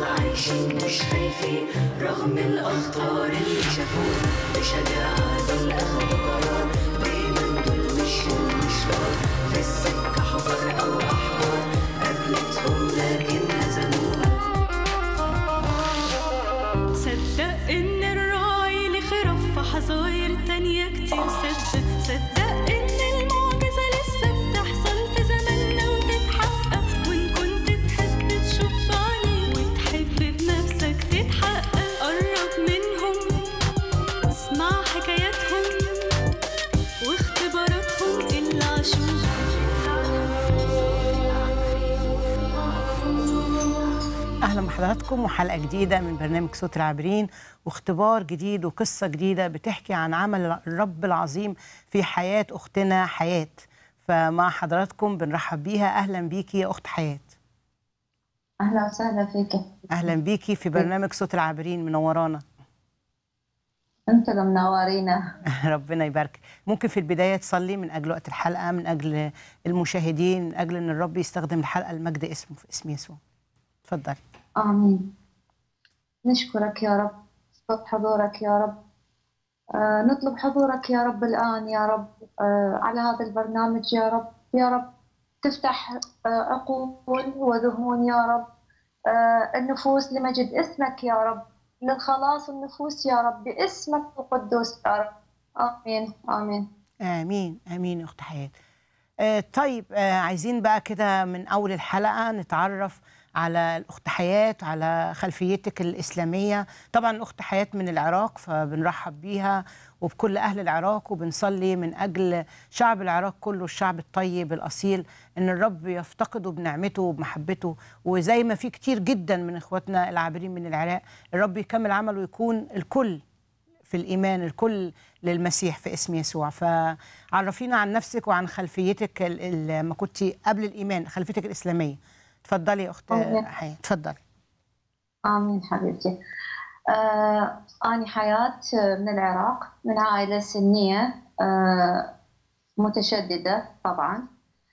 عايشين مش خايفين رغم الأخطار اللي شافوها بشجاعة دول أخدوا قرار دايما دول مشيوا المشوار في السكة حفر أو أحجار قابلتهم لكن هزموها صدق ان الراعي ليه خرف في حظاير تانية كتير صدق صدق ان المعجزة لسه بتحصل في زماننا وتتحقق وان كنت تحب تشوف بعينيك وتحب بنفسك تتحقق قرب منهم واسمع حكاياتهم واختباراتهم اللي عاشوها اهلا بحضراتكم وحلقه جديده من برنامج صوت العابرين واختبار جديد وقصه جديده بتحكي عن عمل الرب العظيم في حياه اختنا حياه فمع حضراتكم بنرحب بيها اهلا بيكي يا اخت حياه أهلا وسهلا فيك اهلا بيكي في برنامج صوت العابرين منورانا أنتوا اللي منورينا ربنا يبارك ممكن في البدايه تصلي من اجل وقت الحلقه من اجل المشاهدين من اجل ان الرب يستخدم الحلقه المجد اسمه في اسم يسوع اتفضلي آمين نشكرك يا رب صوت حضورك يا رب آه نطلب حضورك يا رب الآن يا رب آه على هذا البرنامج يا رب يا رب تفتح آه عقول وذهون يا رب آه النفوس لمجد اسمك يا رب للخلاص النفوس يا رب باسمك القدوس يا رب آمين آمين امين امين يا اخت حياه آه طيب آه عايزين بقى كده من اول الحلقه نتعرف على الاخت حياه على خلفيتك الاسلاميه طبعا الاخت حياه من العراق فبنرحب بيها وبكل اهل العراق وبنصلي من اجل شعب العراق كله الشعب الطيب الاصيل ان الرب يفتقده بنعمته وبمحبته وزي ما في كتير جدا من اخواتنا العابرين من العراق الرب يكمل عمله ويكون الكل في الإيمان الكل للمسيح في اسم يسوع فعرفينا عن نفسك وعن خلفيتك ال- ال- ما كنت قبل الإيمان خلفيتك الإسلامية اتفضلي يا أخت أوكي. حياة اتفضلي آمين حبيبتي آه أنا حياة من العراق من عائلة سنية آه متشددة طبعا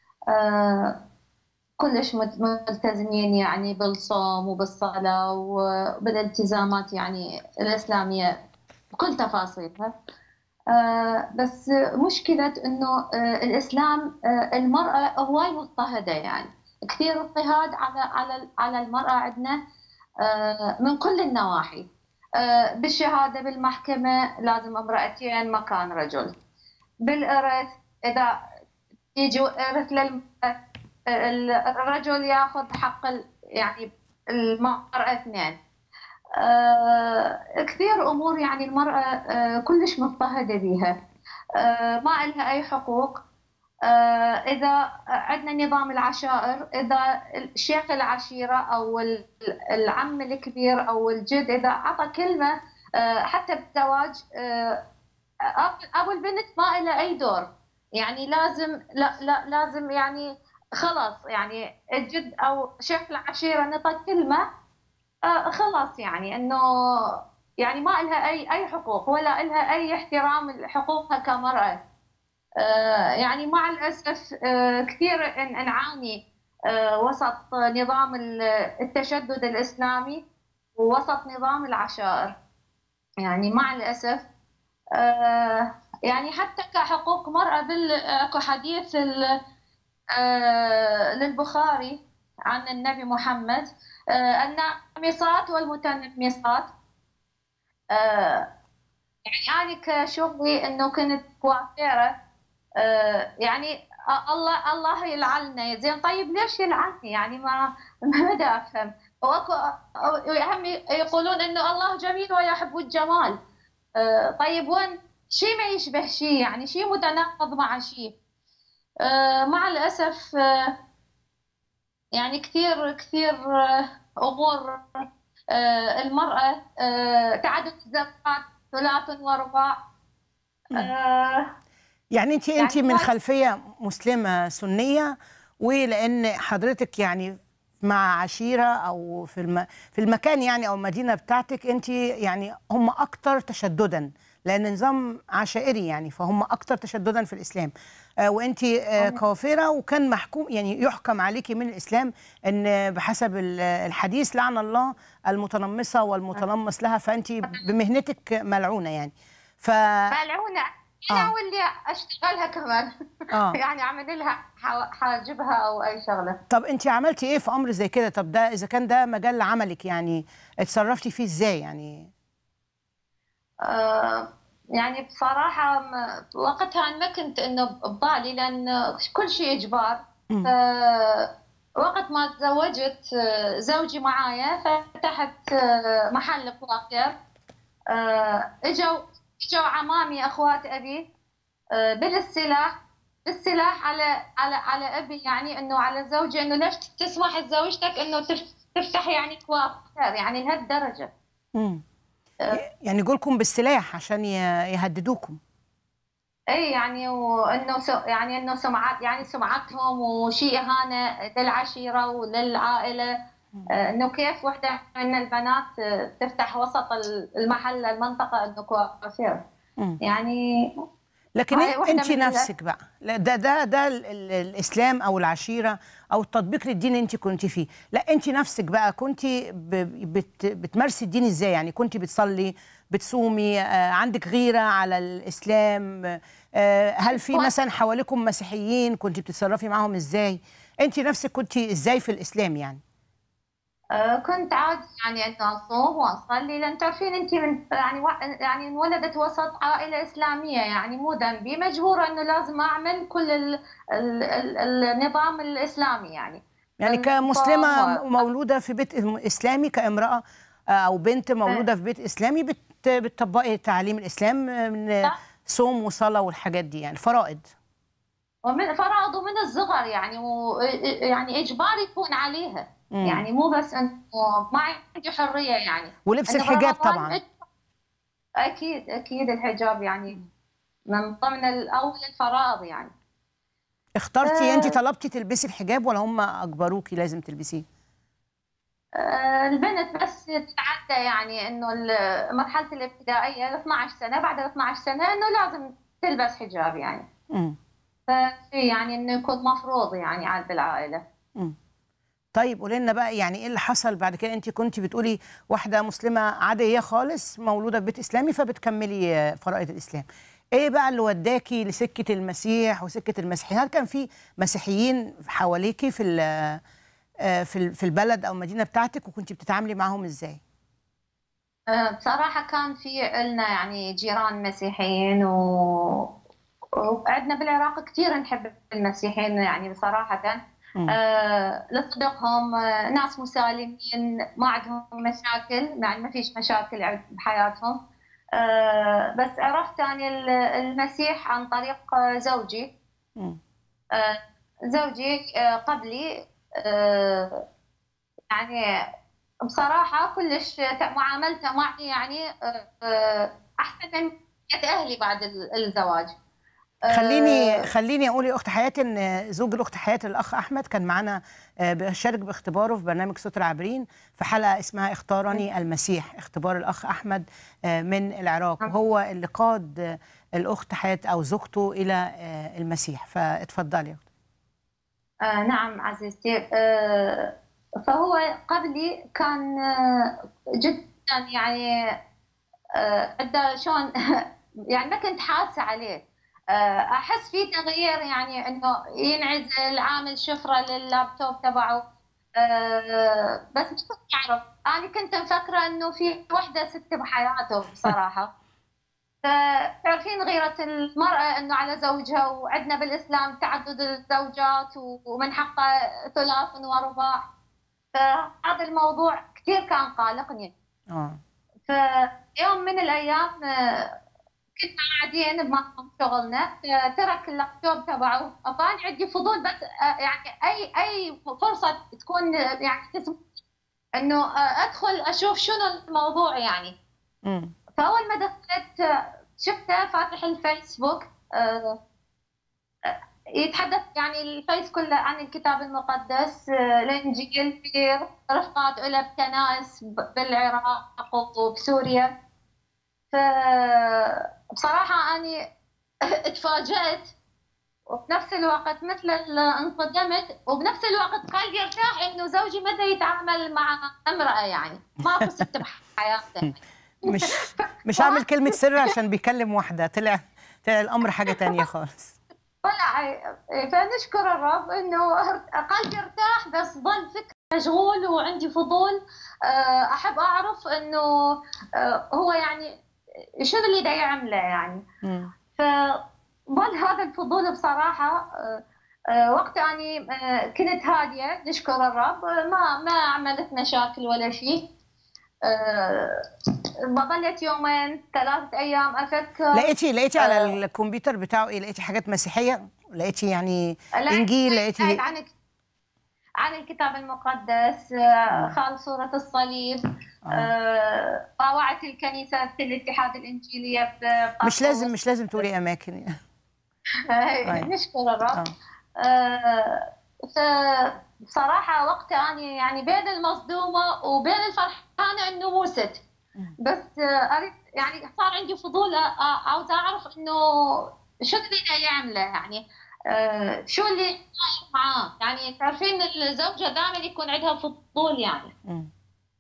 آه كلش مت- ملتزمين يعني بالصوم وبالصلاة وبالالتزامات يعني الإسلامية بكل تفاصيلها آه بس مشكلة إنه آه الإسلام آه المرأة هواي مضطهدة يعني كثير اضطهاد على على على المرأة عندنا آه، من كل النواحي آه، بالشهادة بالمحكمة لازم امرأتين مكان رجل بالإرث إذا يجي إرث للمرأة ال- الرجل ياخذ حق ال- يعني المرأة اثنين آه، كثير أمور يعني المرأة آه، كلش مضطهدة بها آه، ما لها أي حقوق آه، إذا عندنا نظام العشائر إذا شيخ العشيرة أو ال- العم الكبير أو الجد إذا أعطى كلمة آه، حتى بالزواج آه، أب أبو البنت ما له أي دور يعني لازم لا لا لازم يعني خلاص يعني الجد أو شيخ العشيرة نطى كلمة آه، خلاص يعني إنه يعني ما لها أي أي حقوق ولا لها أي احترام حقوقها كمرأة آه، يعني مع الأسف آه، كثير ن- نعاني آه، وسط نظام ال- التشدد الإسلامي ووسط نظام العشائر يعني مع الأسف آه، يعني حتى كحقوق مرأة بال اكو حديث ال- آه، للبخاري عن النبي محمد آه، النامصات والمتنمصات آه، يعني أنا كشغلي إنه كنت كوافيرة آه، يعني آه، الله الله يلعننا زين طيب ليش يلعني يعني ما ما بدي افهم واكو هم يقولون انه الله جميل ويحب الجمال آه، طيب وين شيء ما يشبه شيء يعني شيء متناقض مع شيء آه، مع الاسف آه، يعني كثير كثير آه، امور آه، المراه آه، تعدد الزوجات ثلاث ورباع آه، يعني انت يعني انت من هاي- خلفيه مسلمه سنيه ولان حضرتك يعني مع عشيره او في الم... في المكان يعني او المدينه بتاعتك انت يعني هم اكتر تشددا لان نظام عشائري يعني فهم اكتر تشددا في الاسلام آه، وانت آه، كوافره وكان محكوم يعني يحكم عليكي من الاسلام ان بحسب ال- الحديث لعن الله المتنمصه والمتنمص لها فانت بمهنتك ملعونه يعني ف ملعونه انا آه. واللي اشتغلها كمان اه يعني اعمل لها حا- حاجبها او اي شغله طب انت عملتي ايه في امر زي كده طب ده اذا كان ده مجال عملك يعني اتصرفتي فيه ازاي يعني آه، يعني بصراحة ما- وقتها ما كنت إنه ببالي لأن كل شيء إجبار مم. ف- وقت ما تزوجت آه، زوجي معايا فتحت آه، محل كواكب آه، اجوا اجوا عمامي اخوات ابي آه، بالسلاح بالسلاح على على على ابي يعني انه على زوجي انه ليش تسمح لزوجتك انه تف- تفتح يعني كواكب يعني لهالدرجه مم. آه. يعني جولكم بالسلاح عشان ي- يهددوكم اي يعني وانه س- يعني انه سمعات يعني سمعتهم وشيء اهانه للعشيره وللعائله آه، انه كيف وحده من البنات آه، تفتح وسط المحل المنطقه انه كوافير مم. يعني لكن هاي واحدة انت من ال- نفسك بقى لا ده ده ده ال- ال- الاسلام او العشيره او التطبيق للدين اللي انت كنت فيه لا انت نفسك بقى كنت بت بتمارسي الدين ازاي يعني كنت بتصلي بتصومي آه، عندك غيره على الاسلام آه، هل في هو- مثلا حواليكم مسيحيين كنت بتتصرفي معاهم ازاي انت نفسك كنت ازاي في الاسلام يعني آه، كنت عادي يعني انه اصوم واصلي لان تعرفين انت من يعني وا- يعني انولدت وسط عائله اسلاميه يعني مو ذنبي مجبوره انه لازم اعمل كل ال ال ال النظام الاسلامي يعني يعني النظام كمسلمه و- مولوده في بيت اسلامي كامراه آه، او بنت مولوده في بيت اسلامي بت- بتطبقي تعاليم الاسلام آه، من صح. صوم وصلاه والحاجات دي يعني فرائض ومن فرائض ومن الصغر يعني و يعني اجباري يكون عليها مم. يعني مو بس انه ما عندي حريه يعني ولبس إنه الحجاب رمضان طبعا إج- اكيد اكيد الحجاب يعني من ضمن الاول الفرائض يعني اخترتي آه. انت طلبتي تلبسي الحجاب ولا هم اجبروكي لازم تلبسيه آه، البنت بس تتعدى يعني انه ال- مرحله الابتدائيه ال 12 سنه بعد ال 12 سنه انه لازم تلبس حجاب يعني مم. فشي يعني انه يكون مفروض يعني عاد بالعائله مم. طيب قولي لنا بقى يعني ايه اللي حصل بعد كده انت كنت بتقولي واحده مسلمه عاديه خالص مولوده في بيت اسلامي فبتكملي آه، فرائض الاسلام ايه بقى اللي وداكي لسكه المسيح وسكه المسيحيين هل كان في مسيحيين حواليكي في ال- آه، في ال- في البلد او المدينه بتاعتك وكنت بتتعاملي معاهم ازاي آه، بصراحه كان في لنا يعني جيران مسيحيين و وعندنا بالعراق كثير نحب المسيحيين يعني بصراحه مم. آه، لصدقهم آه، ناس مسالمين ما عندهم مشاكل يعني ما فيش مشاكل عند- بحياتهم آه، بس عرفت يعني ال- المسيح عن طريق آه، زوجي مم. آه، زوجي آه، قبلي آه، يعني بصراحة كلش معاملته معي يعني آه، آه، أحسن من أهلي بعد ال- الزواج آه، خليني خليني اقول يا اخت حياه ان زوج الاخت حياه الاخ احمد كان معانا آه، بيشارك باختباره في برنامج صوت العابرين في حلقه اسمها اختارني المسيح اختبار الاخ احمد آه، من العراق وهو اللي قاد آه، الاخت حياه او زوجته الى آه، المسيح فاتفضلي يا اخت آه نعم عزيزتي آه فهو قبلي كان آه جدا يعني آه عنده شلون يعني ما كنت حاسة عليه آه أحس في تغيير يعني إنه ينعزل عامل شفرة لللابتوب تبعه آه بس ما كنت أعرف أنا كنت مفكرة إنه في وحدة ست بحياته بصراحة فتعرفين غيرة المرأة إنه على زوجها وعندنا بالإسلام تعدد الزوجات ومن حقها ثلاث ورباع فهذا الموضوع كثير كان قالقني اه فيوم من الأيام آه، كنا قاعدين بمطعم شغلنا ترك اللابتوب تبعه فأنا عندي فضول بس آه، يعني أي أي فرصة تكون آه، يعني تسمح إنه آه، أدخل أشوف شنو الموضوع يعني مم. فأول ما دخلت آه، شفته فاتح الفيسبوك آه، آه، يتحدث يعني الفيس كله عن الكتاب المقدس آه، الإنجيل في رفقات له بكنائس ب- بالعراق وبسوريا ف بصراحة أني اتفاجأت وبنفس الوقت مثل ال- انصدمت وبنفس الوقت قلبي ارتاح انه زوجي متى يتعامل مع امرأة يعني ماكو ست بحياته مش مش عامل كلمه سر عشان بيكلم واحده طلع طلع الامر حاجه تانية خالص طلع فنشكر الرب انه قلبي ارتاح بس ظل فكر مشغول وعندي فضول آه، احب اعرف انه آه، هو يعني شنو اللي دا يعمله يعني مم. فظل هذا الفضول بصراحة آه، آه، وقت أني آه، كنت هادية نشكر الرب آه، ما ما عملت مشاكل ولا شيء آه، ظلت يومين ثلاثة أيام أفكر لقيتي لقيتي على آه. الكمبيوتر بتاعه ايه لقيتي حاجات مسيحيه لقيتي يعني لا، انجيل لقيتي قاعد عن عن الكتاب المقدس آه، خال صورة الصليب آه، طاوعت الكنيسة في الاتحاد الإنجيلية ب- مش لازم مش لازم تقولي اماكن يعني. آه، طيب. نشكر الرب اه آه، فبصراحة وقتها أنا يعني بين المصدومة وبين الفرحانة إنه مو ست بس آه، أريد يعني صار عندي فضول آه، آه، عاوزة أعرف إنه شو اللي دا يعمله يعني آه، شو اللي صاير معاه يعني تعرفين الزوجة دائما يكون عندها فضول يعني مم.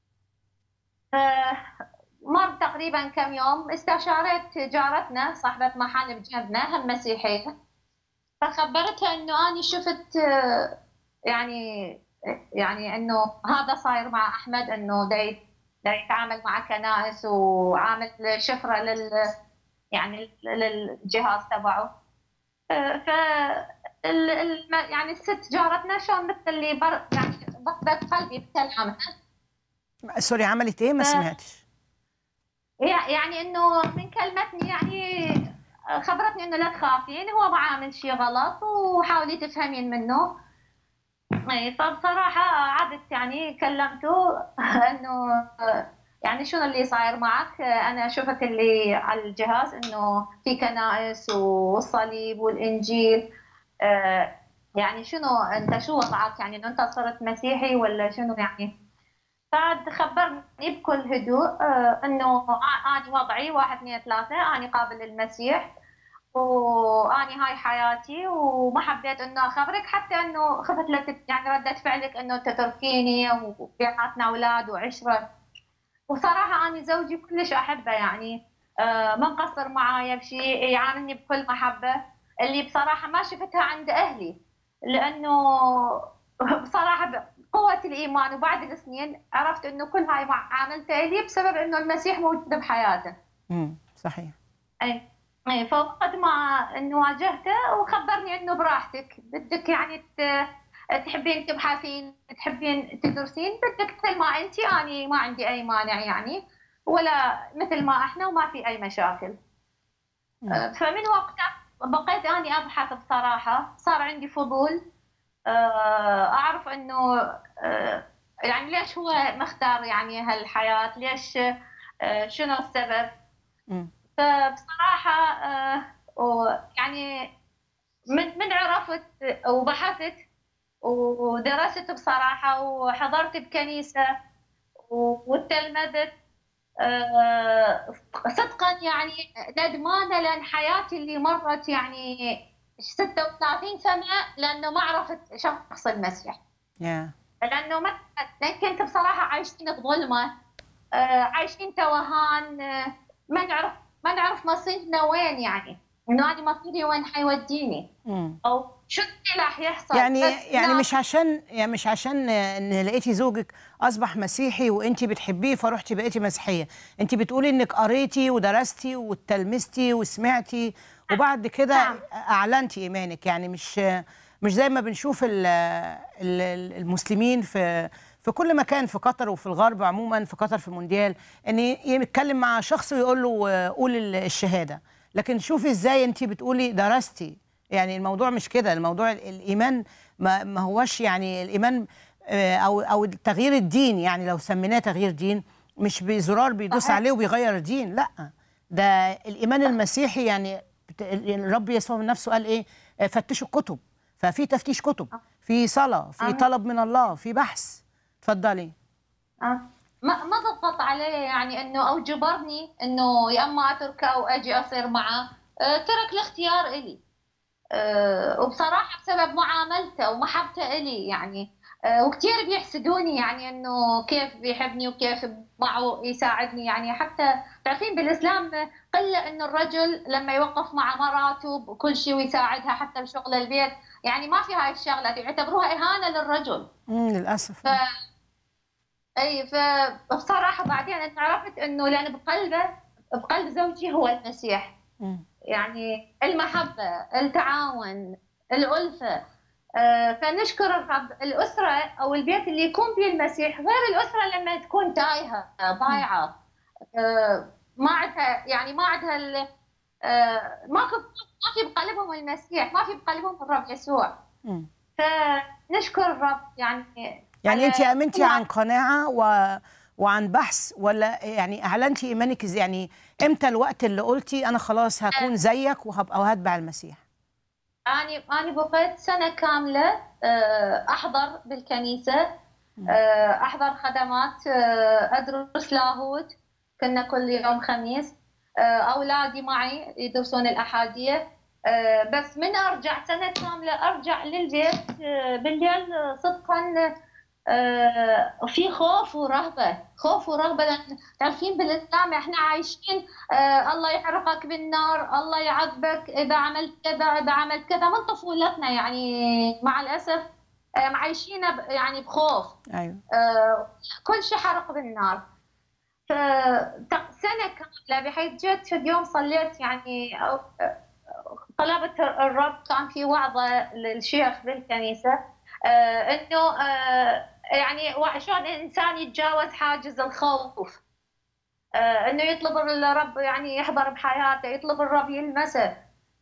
آه، مر تقريبا كم يوم استشارت جارتنا صاحبة محل بجنبنا هم مسيحية فخبرتها انه اني شفت آه، يعني يعني انه هذا صاير مع احمد انه دا يت- دا يتعامل مع كنائس وعامل شفرة لل يعني للجهاز تبعه آه، ف ال- ال- يعني الست جارتنا شلون مثل اللي بر يعني ضربت قلبي بكلامها سوري عملت ايه ما ف- سمعتش يع- يعني انه من كلمتني يعني خبرتني انه لا تخافين هو ما عامل شيء غلط وحاولي تفهمين منه اي فبصراحة عدت يعني كلمته انه يعني شنو اللي صاير معك انا شفت اللي على الجهاز انه في كنائس والصليب والانجيل آه، يعني شنو انت شو وضعك يعني انه انت صرت مسيحي ولا شنو يعني بعد خبرني بكل هدوء آه، انه انا وضعي واحد اثنين ثلاثة انا قابل للمسيح واني هاي حياتي وما حبيت انه اخبرك حتى انه خفت لا تت- يعني ردة فعلك انه تتركيني وبيناتنا اولاد وعشرة وصراحة اني زوجي كلش احبه يعني آه، ما مقصر معايا بشيء يعاملني بكل محبة اللي بصراحة ما شفتها عند اهلي لانه بصراحة قوة الإيمان وبعد السنين عرفت إنه كل هاي معاملته لي بسبب إنه المسيح موجود بحياته. مم. صحيح أي أي فوقت ما إنه واجهته وخبرني إنه براحتك بدك يعني ت- تحبين تبحثين تحبين تدرسين بدك مثل ما أنت أنا ما عندي أي مانع يعني ولا مثل ما إحنا وما في أي مشاكل. مم. أه، فمن وقتها بقيت أني أبحث بصراحة صار عندي فضول آه، أعرف إنه آه، يعني ليش هو مختار يعني هالحياة ليش آه، شنو السبب مم. فبصراحة آه، و- يعني من من عرفت وبحثت ودرست بصراحة وحضرت بكنيسة و- وتلمذت آه، صدقا يعني ندمانة لأن حياتي اللي مرت يعني 36 سنة لأنه ما عرفت شخص المسيح يا لانه ما لأن كنت بصراحه عايشين بظلمه آه، عايشين توهان آه، ما نعرف ما نعرف مصيرنا وين يعني انه هذه مصيري وين حيوديني مم. او شو اللي راح يحصل يعني بس يعني لا، مش عشان يعني مش عشان ان لقيتي زوجك اصبح مسيحي وانت بتحبيه فروحتي بقيتي مسيحيه انت بتقولي انك قريتي ودرستي واتلمستي وسمعتي وبعد كده نعم. اعلنتي ايمانك يعني مش مش زي ما بنشوف ال- ال- المسلمين في في كل مكان في قطر وفي الغرب عموما في قطر في المونديال ان يتكلم مع شخص ويقول له آه، قول ال- الشهاده لكن شوفي ازاي انت بتقولي درستي يعني الموضوع مش كده الموضوع ال- الايمان ما, ما هوش يعني الايمان آه، او او تغيير الدين يعني لو سميناه تغيير دين مش بزرار بيدوس صحيح. عليه وبيغير الدين لا ده الايمان المسيحي يعني بت- الرب يسوع من نفسه قال ايه آه، فتشوا الكتب ففي تفتيش كتب في صلاه في آمين. طلب من الله في بحث اتفضلي آه. ما ما ضغط علي يعني انه او جبرني انه يا اما اتركه او اجي اصير معه آه، ترك الاختيار الي آه، وبصراحه بسبب معاملته ومحبته الي يعني آه، وكثير بيحسدوني يعني انه كيف بيحبني وكيف معه يساعدني يعني حتى تعرفين بالاسلام قله انه الرجل لما يوقف مع مراته بكل شيء ويساعدها حتى بشغل البيت يعني ما في هاي الشغلات يعتبروها اهانه للرجل مم، للاسف ف... اي فبصراحه بعدين انا عرفت انه لان بقلبه بقلب زوجي هو المسيح مم. يعني المحبه التعاون الالفه آه، فنشكر الرب الاسره او البيت اللي يكون فيه المسيح غير الاسره لما تكون تايهه ضايعه آه، ما عندها يعني ما عندها ال- آه، ماكو ما في بقلبهم المسيح ما في بقلبهم الرب يسوع مم. فنشكر الرب يعني يعني على انت امنتي كل عن قناعه و... وعن بحث ولا يعني اعلنتي ايمانك إز- يعني امتى الوقت اللي قلتي انا خلاص هكون زيك وهبقى وهتبع المسيح أنا أنا بقيت سنة كاملة آه، أحضر بالكنيسة آه، أحضر خدمات آه، أدرس لاهوت كنا كل يوم خميس آه، أولادي معي يدرسون الأحادية آه، بس من أرجع سنة كاملة أرجع للبيت آه، بالليل آه، صدقا آه، في خوف ورهبة خوف ورهبة لأن تعرفين بالإسلام إحنا عايشين آه، الله يحرقك بالنار الله يعذبك إذا عملت كذا إذا عملت كذا من طفولتنا يعني مع الأسف آه، معيشين ب- يعني بخوف ايوه آه، كل شيء حرق بالنار فسنة كاملة بحيث جيت في اليوم صليت يعني أو- طلبت الرب كان في وعظة للشيخ بالكنيسة آه، إنه آه، يعني وا- شلون الإنسان يتجاوز حاجز الخوف آه، إنه يطلب الرب يعني يحضر بحياته يطلب الرب يلمسه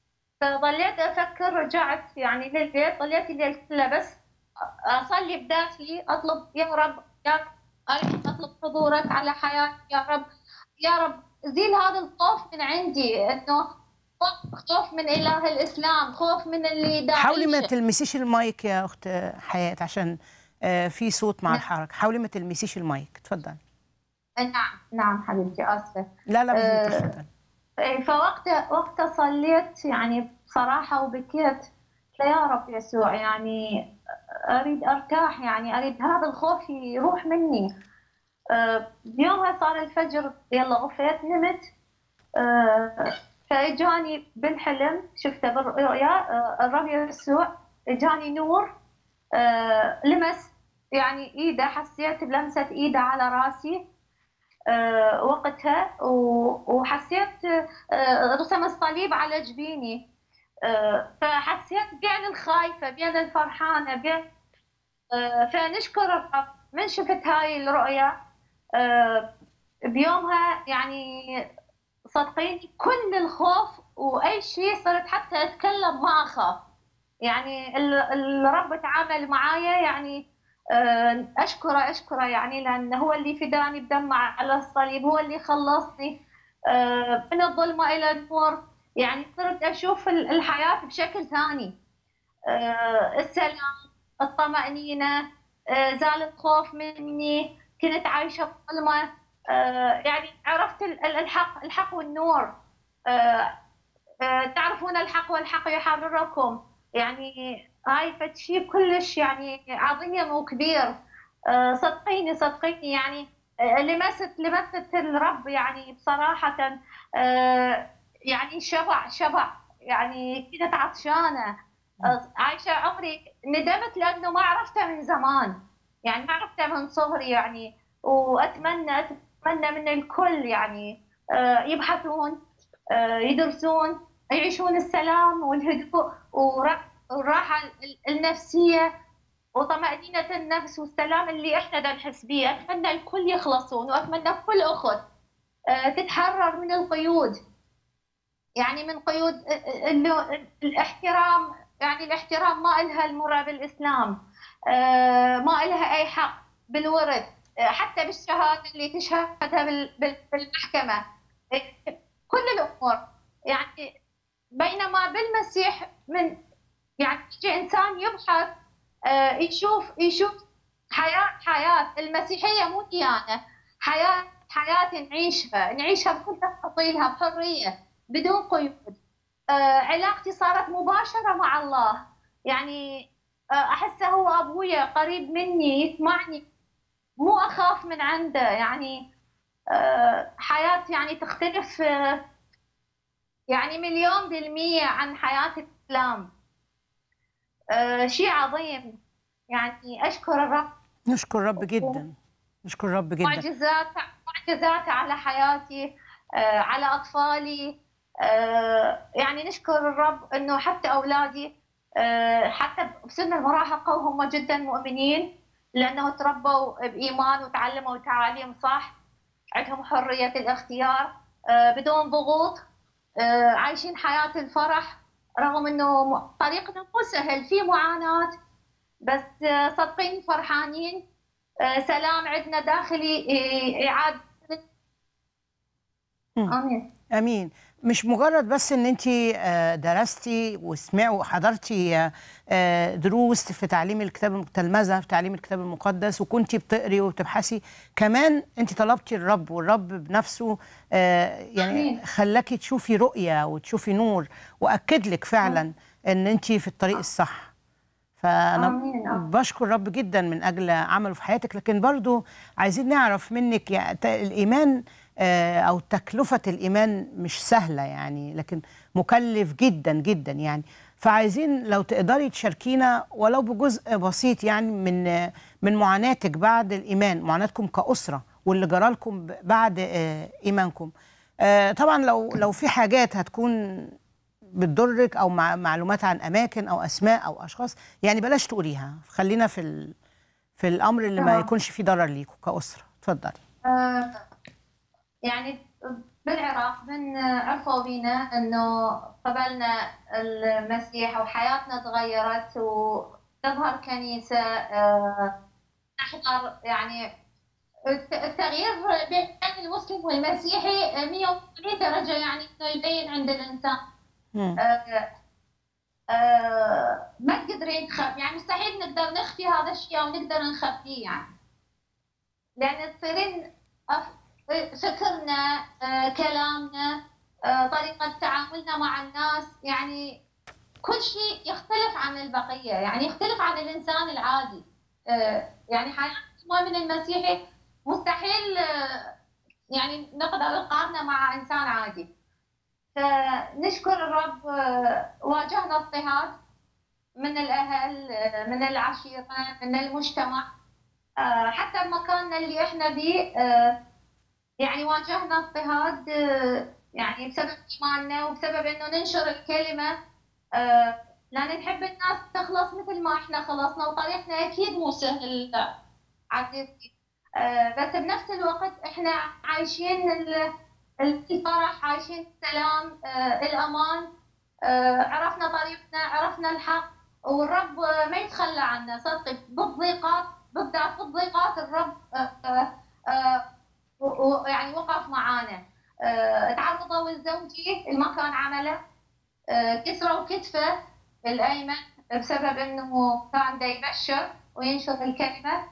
فظليت أفكر رجعت يعني للبيت ظليت الليل كله بس اصلي بداخلي اطلب يا رب يا رب اريد اطلب حضورك على حياتي يا رب يا رب زيل هذا الخوف من عندي انه خوف- خوف من اله الاسلام خوف من اللي داعش حاولي ما تلمسيش المايك يا اخت حياه عشان آه، في صوت مع نعم. الحركه حاولي ما تلمسيش المايك اتفضلي نعم نعم حبيبتي اسفه لا لا آه، اتفضلي إيه، فوقتها وقتها صليت يعني بصراحة وبكيت قلت له يا رب يسوع يعني أريد أرتاح يعني أريد هذا الخوف يروح مني آه، بيومها صار الفجر يلا غفيت نمت آه، فإجاني بالحلم شفته بالرؤيا آه، الرب يسوع إجاني نور آه، لمس يعني إيده حسيت بلمسة إيده على راسي آه، وقتها و- وحسيت آه، رسم الصليب على جبيني آه، فحسيت بين الخايفة بين الفرحانة بين آه، فنشكر الرب من شفت هاي الرؤيا آه، بيومها يعني صدقيني كل الخوف وأي شيء صرت حتى أتكلم ما أخاف يعني ال- الرب تعامل معايا يعني آه، أشكره أشكره يعني لأن هو اللي فداني بدمه على الصليب هو اللي خلصني آه، من الظلمة إلى النور يعني صرت أشوف ال- الحياة بشكل ثاني آه، السلام الطمأنينة آه، زال الخوف مني كنت عايشة بظلمة آه، يعني عرفت ال- ال- الحق الحق والنور آه، آه، تعرفون الحق والحق يحرركم يعني هاي فد شيء كلش يعني عظيم وكبير آه، صدقيني صدقيني يعني آه، لمست لمست الرب يعني بصراحة آه، يعني شبع شبع يعني كنت عطشانة آه، عايشة عمري ندمت لأنه ما عرفته من زمان يعني ما عرفته من صغري يعني وأتمنى أتمنى من الكل يعني آه، يبحثون آه، يدرسون يعيشون السلام والهدوء والرا- والراحة ال- النفسية وطمأنينة النفس والسلام اللي احنا دا نحس بيه أتمنى الكل يخلصون وأتمنى كل أخت آه، تتحرر من القيود يعني من قيود آه، انه الاحترام يعني الاحترام ما إلها المرة بالإسلام آه، ما إلها أي حق بالورث آه، حتى بالشهادة اللي تشهدها بال- بال- بالمحكمة آه، كل الأمور يعني بينما بالمسيح من يعني يجي إنسان يبحث آه، يشوف يشوف حياة حياة المسيحية مو ديانة حياة حياة نعيشها نعيشها بكل تفاصيلها بحرية بدون قيود آه، علاقتي صارت مباشرة مع الله يعني آه، أحسه هو أبويا قريب مني يسمعني مو أخاف من عنده يعني آه، حياة يعني تختلف آه، يعني مليون بالمية عن حياة الإسلام آه، شيء عظيم يعني أشكر الرب نشكر رب جدا نشكر رب جدا معجزات معجزات على حياتي آه، على أطفالي آه، يعني نشكر الرب إنه حتى أولادي آه، حتى بسن المراهقة وهم جدا مؤمنين لأنه تربوا بإيمان وتعلموا تعاليم صح عندهم حرية الاختيار آه، بدون ضغوط آه، عايشين حياة الفرح رغم إنه م- طريقنا مو سهل في معاناة بس آه، صدقيني فرحانين آه، سلام عندنا داخلي آه، إعادة مم. آمين امين مش مجرد بس ان انت درستي وسمعي وحضرتي آه، آه، دروس في تعليم الكتاب التلمذه في تعليم الكتاب المقدس وكنتي بتقري وبتبحثي كمان انت طلبتي الرب والرب بنفسه آه، يعني آمين. خلاكي تشوفي رؤيه وتشوفي نور واكد لك فعلا ان انت في الطريق الصح فانا آمين. آمين. بشكر رب جدا من اجل عمله في حياتك لكن برضو عايزين نعرف منك يعني ت- الايمان آه، او تكلفه الايمان مش سهله يعني لكن مكلف جدا جدا يعني فعايزين لو تقدري تشاركينا ولو بجزء بسيط يعني من من معاناتك بعد الايمان معاناتكم كاسره واللي جرالكم ب- بعد آه، ايمانكم آه، طبعا لو لو في حاجات هتكون بتضرك او مع معلومات عن اماكن او اسماء او اشخاص يعني بلاش تقوليها خلينا في ال... في الامر اللي ما تمام. يكونش فيه ضرر ليكم كاسره اتفضلي آه، يعني بالعراق من عرفوا بينا انه قبلنا المسيح وحياتنا تغيرت وتظهر كنيسة آه، نحضر يعني الت- التغيير بين المسلم والمسيحي 180 درجة يعني انه يبين عند الانسان مم. آه، آه، ما تقدرين تخفي يعني مستحيل نقدر نخفي هذا الشيء او نقدر نخفيه يعني لان تصيرين أف- فكرنا آه، كلامنا آه، طريقة تعاملنا مع الناس يعني كل شيء يختلف عن البقية يعني يختلف عن الإنسان العادي آه، يعني حياة المؤمن المسيحي مستحيل آه، يعني نقدر نقارنه مع إنسان عادي فنشكر الرب آه، واجهنا اضطهاد من الأهل آه، من العشيرة من المجتمع آه، حتى بمكاننا اللي احنا فيه آه، يعني واجهنا اضطهاد آه، يعني بسبب ايماننا وبسبب انه ننشر الكلمه آه، لان نحب الناس تخلص مثل ما احنا خلصنا وطريقنا اكيد مو سهل عزيزتي آه، بس بنفس الوقت احنا عايشين ال- الفرح عايشين السلام آه، الامان آه، عرفنا طريقنا عرفنا الحق والرب آه، ما يتخلى عنا صدقي بالضيقات بالذات بالضيقات الرب آه، آه، آه، و- و- يعني وقف معانا آه، تعرضوا الزوجي المكان عمله آه، كسروا كتفه الايمن بسبب انه كان دا يبشر وينشر الكلمه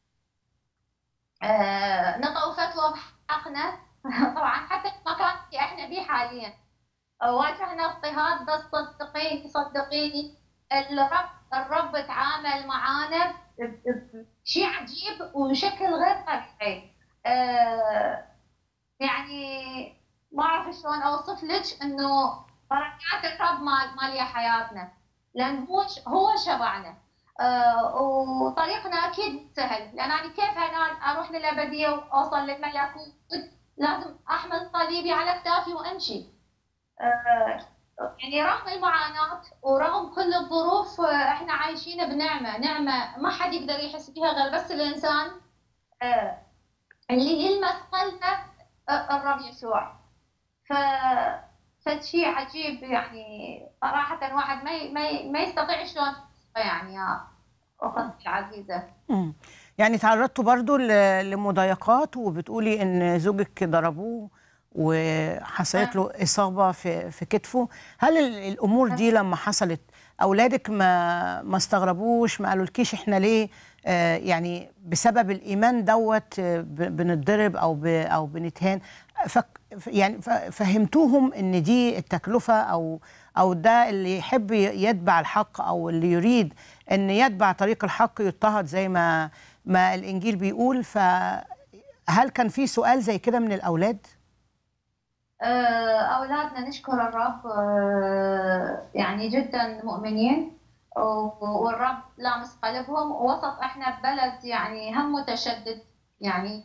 آه، نطوا فتوى بحقنا طبعا حتى المكان اللي احنا فيه حاليا آه، واجهنا اضطهاد بس صدقيني صدقيني الرب الرب تعامل معانا ب- ب- بشيء عجيب وشكل غير طبيعي آه، يعني ما اعرف شلون اوصف لك انه بركات الرب مال مالية حياتنا لان هو ش- هو شبعنا آه، وطريقنا اكيد سهل لان انا كيف انا اروح للابديه واوصل للملكوت لازم احمل صليبي على كتافي وامشي آه، يعني رغم المعاناة ورغم كل الظروف آه، احنا عايشين بنعمة نعمة ما حد يقدر يحس فيها غير بس الانسان آه، اللي يلمس قلبه آه، الرب يسوع ف فشيء عجيب يعني صراحة واحد ما ي... ما, ي... ما يستطيع شلون يوصفه يعني يا أختي العزيزة مم. يعني تعرضتوا برضو ل- لمضايقات وبتقولي ان زوجك ضربوه وحصلت له اصابه في في كتفه هل ال- الامور دي لما حصلت اولادك ما ما استغربوش ما قالولكيش احنا ليه آه، يعني بسبب الايمان دوت آه، ب- بنتضرب او ب- او بنتهان فك يعني ف- فهمتوهم ان دي التكلفه او او ده اللي يحب ي- يتبع الحق او اللي يريد ان يتبع طريق الحق يضطهد زي ما ما الانجيل بيقول فهل كان في سؤال زي كده من الاولاد؟ آه، أولادنا نشكر الرب آه، يعني جدا مؤمنين و- والرب لامس قلبهم وسط احنا ببلد يعني هم متشدد يعني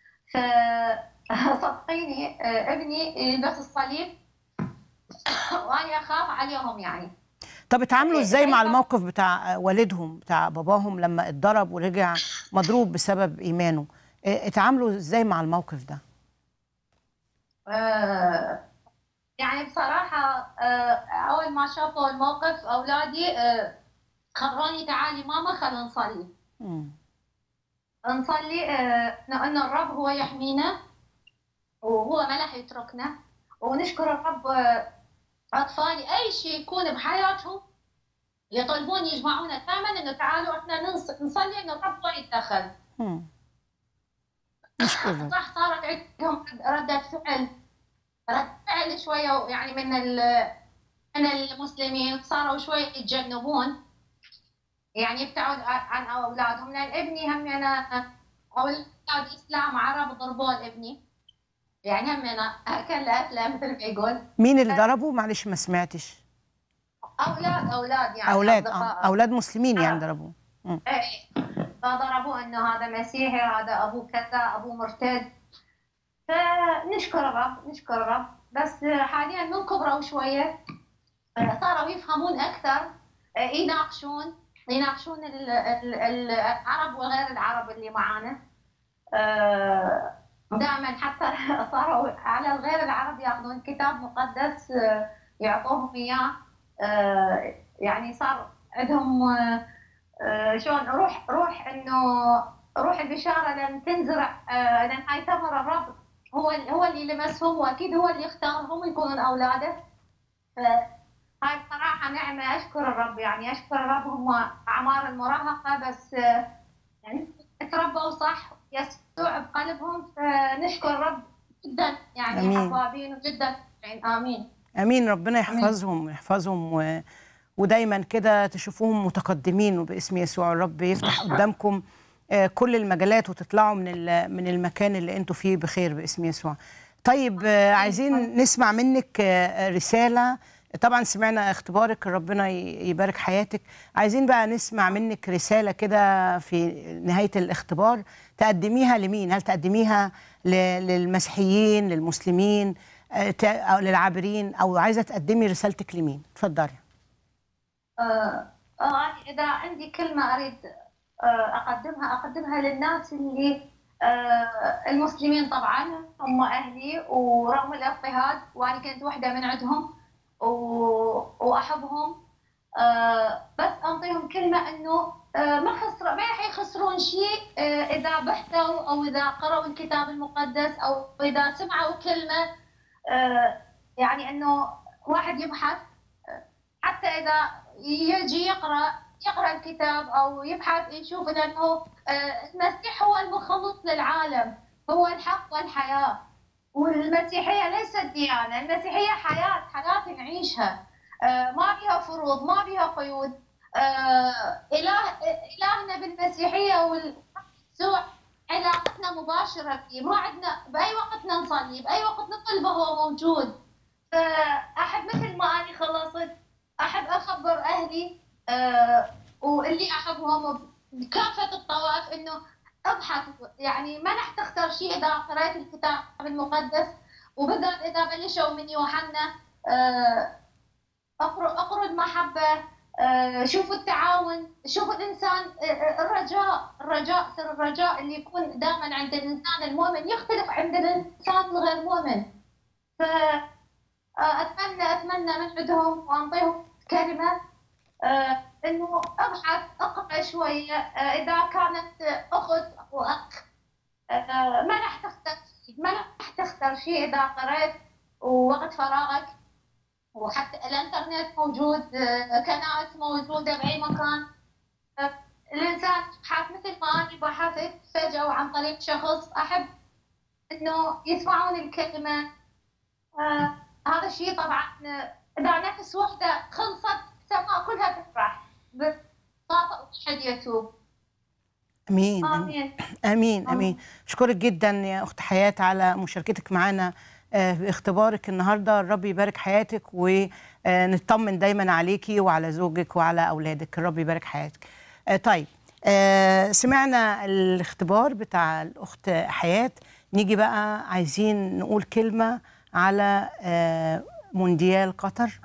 فصدقيني آه، ابني يلبس الصليب وانا اخاف عليهم يعني طب اتعاملوا إيه، ازاي مع إيه، الموقف بتاع والدهم بتاع باباهم لما اتضرب ورجع مضروب بسبب ايمانه إيه، اتعاملوا ازاي مع الموقف ده آه، يعني بصراحة آه، أول ما شافوا الموقف أولادي آه، خبروني تعالي ماما خلينا نصلي مم. نصلي آه، ان الرب هو يحمينا وهو ما راح يتركنا ونشكر الرب آه، اطفالي اي شيء يكون بحياتهم يطلبون يجمعونا دائما انه تعالوا احنا ننص- نصلي انه الرب هو يتدخل مم. نشكر صح صارت عندهم ردة فعل ردة فعل شوية يعني من ال- من المسلمين صاروا شوية يتجنبون يعني يبتعدوا عن أولادهم لأن ابني هم أنا أولاد إسلام عرب ضربوا ابني يعني هم أنا أكل أكله مثل ما يقول مين اللي ضربه معلش ما سمعتش أولاد أولاد يعني اولاد اه أصدقاء. اولاد مسلمين يعني آه. ضربوه ايه فضربوه انه هذا مسيحي هذا ابوه كذا ابوه مرتد فنشكر الرب نشكر الرب بس حاليا من كبروا شويه صاروا يفهمون اكثر يناقشون يناقشون ال- ال- ال- العرب وغير العرب اللي معانا دائما حتى صاروا على غير العرب ياخذون كتاب مقدس يعطوهم اياه يعني صار عندهم آه، شلون روح روح انه روح البشاره لن تنزرع آه، لان هاي ثمر الرب هو هو اللي لمسهم واكيد هو اللي اختارهم يكونون اولاده فهاي بصراحه نعمه اشكر الرب يعني اشكر الرب هم اعمار المراهقه بس آه، يعني تربوا صح يسوع بقلبهم فنشكر الرب جدا يعني آمين. حبابين وجدا يعني امين امين ربنا يحفظهم ويحفظهم و... ودايما كده تشوفوهم متقدمين وباسم يسوع الرب يفتح قدامكم آه، كل المجالات وتطلعوا من ال- من المكان اللي انتوا فيه بخير باسم يسوع طيب آه، عايزين نسمع منك آه، رسالة طبعا سمعنا اختبارك ربنا ي- يبارك حياتك عايزين بقى نسمع منك رسالة كده في نهاية الاختبار تقدميها لمين هل تقدميها ل- للمسيحيين للمسلمين آه، ت- أو للعابرين او عايزة تقدمي رسالتك لمين اتفضلي آه آه، إذا عندي كلمة أريد آه أقدمها أقدمها للناس اللي آه المسلمين طبعا هم أهلي ورغم الاضطهاد وأنا كنت واحدة من عندهم و- وأحبهم آه بس أنطيهم كلمة إنه آه ما خسر ما راح يخسرون شيء آه إذا بحثوا أو إذا قرأوا الكتاب المقدس أو إذا سمعوا كلمة آه يعني إنه واحد يبحث حتى إذا يجي يقرأ يقرأ الكتاب أو يبحث يشوف أنه آه، المسيح هو المخلص للعالم هو الحق والحياة والمسيحية ليست ديانة المسيحية حياة حياة نعيشها آه، ما فيها فروض ما فيها قيود آه، إله إلهنا بالمسيحية واليسوع علاقتنا مباشرة فيه ما عندنا بأي وقت نصلي بأي وقت نطلبه هو موجود فأحب مثل ما أنا خلصت احب اخبر اهلي آه واللي احبهم بكافه الطوائف انه ابحث يعني ما راح تختار شيء اذا قرأت الكتاب المقدس وبالذات اذا بلشوا من يوحنا آه اقروا اقروا المحبه آه شوفوا التعاون شوفوا الانسان آه الرجاء الرجاء سر الرجاء اللي يكون دائما عند الانسان المؤمن يختلف عند الانسان الغير مؤمن ف اتمنى اتمنى من عندهم وانطيهم كلمه آه، انه ابحث اقرا شويه آه، اذا كانت اخت او اخ آه، ما راح تختار شيء ما راح تختار شيء اذا قرأت ووقت فراغك وحتى الانترنت موجود آه، كنائس موجوده باي مكان آه، الإنسان يبحث مثل ما أنا بحثت فجأة وعن طريق شخص أحب إنه يسمعون الكلمة آه هذا الشيء طبعا آه، إذا نفس وحدة خلصت السماء كلها تفرح بس خاطئ واحد يتوب امين امين آمين امين آه. امين اشكرك جدا يا اخت حياه على مشاركتك معنا آه، باختبارك النهارده الرب يبارك حياتك ونطمن دايما عليكي وعلى زوجك وعلى اولادك الرب يبارك حياتك آه، طيب آه، سمعنا الاختبار بتاع الاخت حياه نيجي بقى عايزين نقول كلمه على آه، مونديال قطر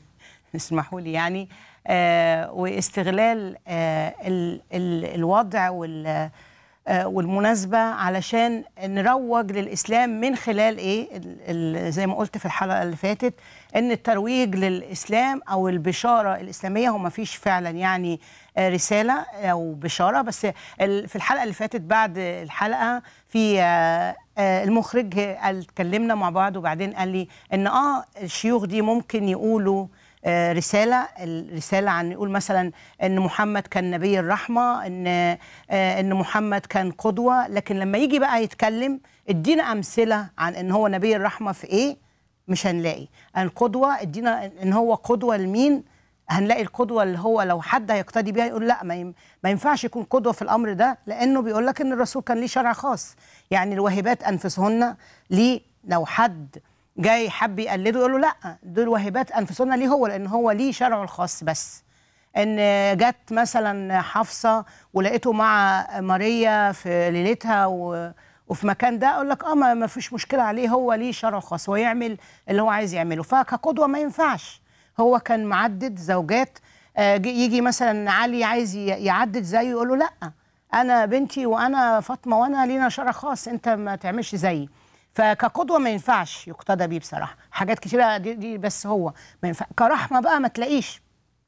اسمحوا لي يعني آه، واستغلال آه، ال- ال- الوضع وال آه، والمناسبة علشان نروج للإسلام من خلال إيه ال- ال- زي ما قلت في الحلقة اللي فاتت إن الترويج للإسلام أو البشارة الإسلامية هو ما فيش فعلا يعني آه، رسالة أو بشارة بس ال- في الحلقة اللي فاتت بعد الحلقة في آه، آه، المخرج قال اتكلمنا مع بعض وبعدين قال لي إن آه الشيوخ دي ممكن يقولوا آه، رسالة الرسالة عن يقول مثلا أن محمد كان نبي الرحمة أن آه، أن محمد كان قدوة لكن لما يجي بقى يتكلم ادينا أمثلة عن أن هو نبي الرحمة في إيه مش هنلاقي القدوة ادينا أن هو قدوة لمين هنلاقي القدوة اللي هو لو حد هيقتدي بيها يقول لا ما يم- ما ينفعش يكون قدوة في الأمر ده لأنه بيقول لك أن الرسول كان ليه شرع خاص يعني الواهبات أنفسهن ليه لو حد جاي حب يقلده يقول له لا دول واهبات انفسنا ليه هو لان هو ليه شرعه الخاص بس ان جت مثلا حفصه ولقيته مع ماريا في ليلتها و وفي مكان ده اقول لك اه ما ما فيش مشكله عليه هو ليه شرعه الخاص هو يعمل اللي هو عايز يعمله فكقدوه ما ينفعش هو كان معدد زوجات آه، جي- يجي مثلا علي عايز ي- يعدد زيه يقول له لا انا بنتي وانا فاطمه وانا لينا شرع خاص انت ما تعملش زيي فكقدوه ما ينفعش يقتدى بيه بصراحه حاجات كتيره دي, دي بس هو ما ينفع كرحمه بقى ما تلاقيش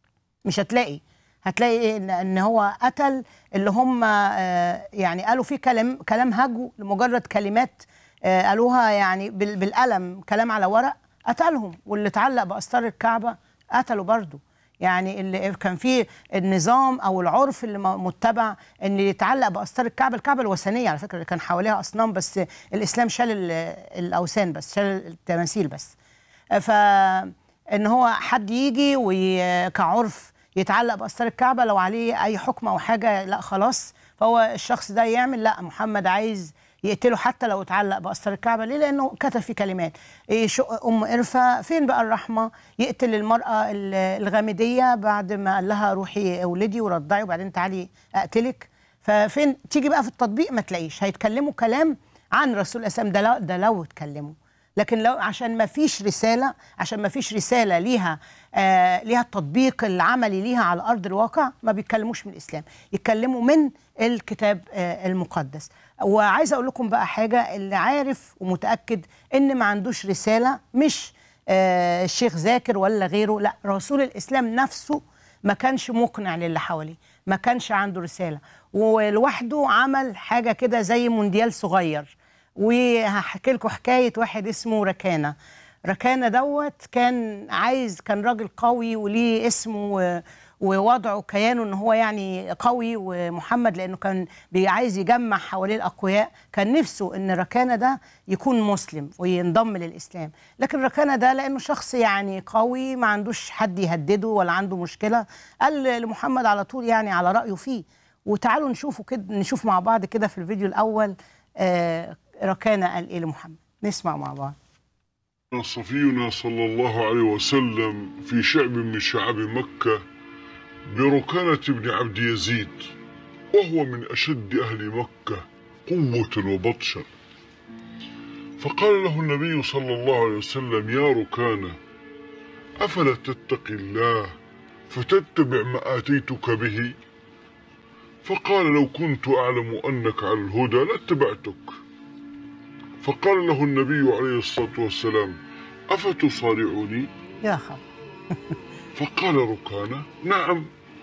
مش هتلاقي هتلاقي إيه ان ان هو قتل اللي هم آه، يعني قالوا فيه كلام كلام هجو لمجرد كلمات آه، قالوها يعني بال- بالقلم كلام على ورق قتلهم واللي اتعلق باستار الكعبه قتلوا برضه يعني اللي كان فيه النظام او العرف اللي م- متبع ان اللي يتعلق باستار الكعبه الكعبه الوثنيه على فكره اللي كان حواليها اصنام بس الاسلام شال ال- الاوثان بس شال التماثيل بس فان هو حد يجي وكعرف يتعلق باستار الكعبه لو عليه اي حكم او حاجه لا خلاص فهو الشخص ده يعمل لا محمد عايز يقتله حتى لو اتعلق باستار الكعبه ليه لانه كتب فيه كلمات إيه شق ام قرفه فين بقى الرحمه يقتل المراه ال- الغامديه بعد ما قال لها روحي اولدي ورضعي وبعدين تعالي اقتلك ففين تيجي بقى في التطبيق ما تلاقيش هيتكلموا كلام عن رسول الاسلام ده لو- ده لو اتكلموا لكن لو عشان ما فيش رساله عشان ما فيش رساله ليها آه ليها التطبيق العملي ليها على ارض الواقع ما بيتكلموش من الاسلام يتكلموا من الكتاب آه المقدس وعايزه اقول لكم بقى حاجه اللي عارف ومتاكد ان ما عندوش رساله مش آه الشيخ زاكر ولا غيره لا رسول الاسلام نفسه ما كانش مقنع للي حواليه ما كانش عنده رساله ولوحده عمل حاجه كده زي مونديال صغير وهحكي لكم حكايه واحد اسمه ركانه ركانه دوت كان عايز كان راجل قوي وليه اسمه و- ووضعه كيانه ان هو يعني قوي ومحمد لانه كان بي- عايز يجمع حواليه الاقوياء كان نفسه ان ركانه ده يكون مسلم وينضم للاسلام لكن ركانه ده لانه شخص يعني قوي ما عندوش حد يهدده ولا عنده مشكله قال لمحمد على طول يعني على رايه فيه وتعالوا نشوفوا كده نشوف مع بعض كده في الفيديو الاول آه ركانه قال ايه لمحمد نسمع مع بعض صفينا صلى الله عليه وسلم في شعب من شعب مكة بركانة بن عبد يزيد وهو من أشد أهل مكة قوة وبطشا فقال له النبي صلى الله عليه وسلم يا ركانة أفلا تتقي الله فتتبع ما آتيتك به فقال لو كنت أعلم أنك على الهدى لاتبعتك فقال له النبي عليه الصلاة والسلام أفتصارعني يا خبر فقال ركانة نعم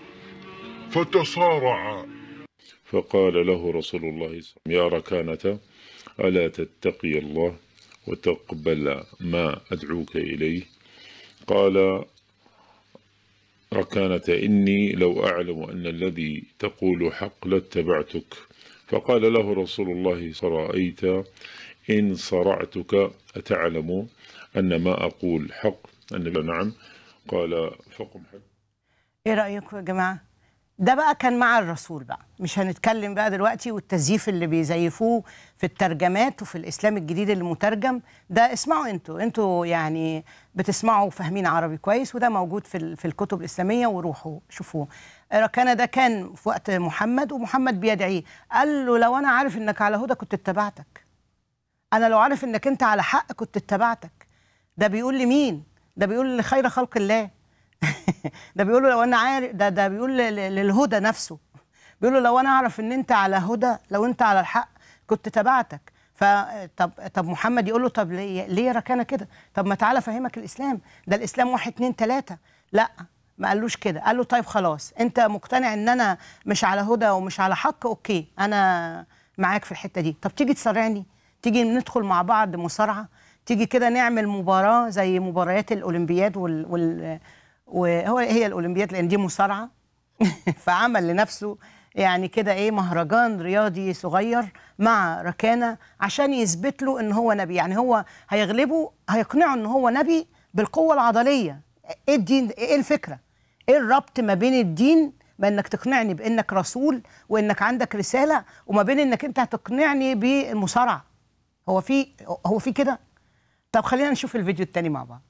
فتصارعا فقال له رسول الله صلى الله عليه وسلم يا ركانة ألا تتقي الله وتقبل ما أدعوك إليه قال ركانة إني لو أعلم أن الذي تقول حق لاتبعتك فقال له رسول الله رأيت إن صرعتك أتعلم أن ما أقول حق النبي نعم قال فقم حق ايه رايكم يا جماعه ده بقى كان مع الرسول بقى مش هنتكلم بقى دلوقتي والتزييف اللي بيزيفوه في الترجمات وفي الاسلام الجديد اللي مترجم ده اسمعوا انتوا انتوا يعني بتسمعوا فاهمين عربي كويس وده موجود في ال- في الكتب الاسلاميه وروحوا شوفوه ركانه ده كان في وقت محمد ومحمد بيدعيه قال له لو انا عارف انك على هدى كنت اتبعتك انا لو عارف انك انت على حق كنت اتبعتك ده بيقول لمين ده بيقول لخير خلق الله ده بيقول له لو انا عارف ده ده بيقول ل- ل- للهدى نفسه بيقول له لو انا اعرف ان انت على هدى لو انت على الحق كنت تبعتك فطب طب محمد يقول له طب ليه ليه يا ركانه كده طب ما تعالى افهمك الاسلام ده الاسلام واحد اتنين تلاته لا ما قالوش كده قال له طيب خلاص انت مقتنع ان انا مش على هدى ومش على حق اوكي انا معاك في الحته دي طب تيجي تصارعني تيجي ندخل مع بعض مصارعه تيجي كده نعمل مباراه زي مباريات الاولمبياد وال, وال وهو هي الاولمبياد لان دي مصارعه فعمل لنفسه يعني كده ايه مهرجان رياضي صغير مع ركانه عشان يثبت له ان هو نبي يعني هو هيغلبه هيقنعه ان هو نبي بالقوه العضليه ايه الدين ايه الفكره ايه الربط ما بين الدين ما انك تقنعني بانك رسول وانك عندك رساله وما بين انك انت هتقنعني بالمصارعه هو في هو في كده طب خلينا نشوف الفيديو التاني مع بعض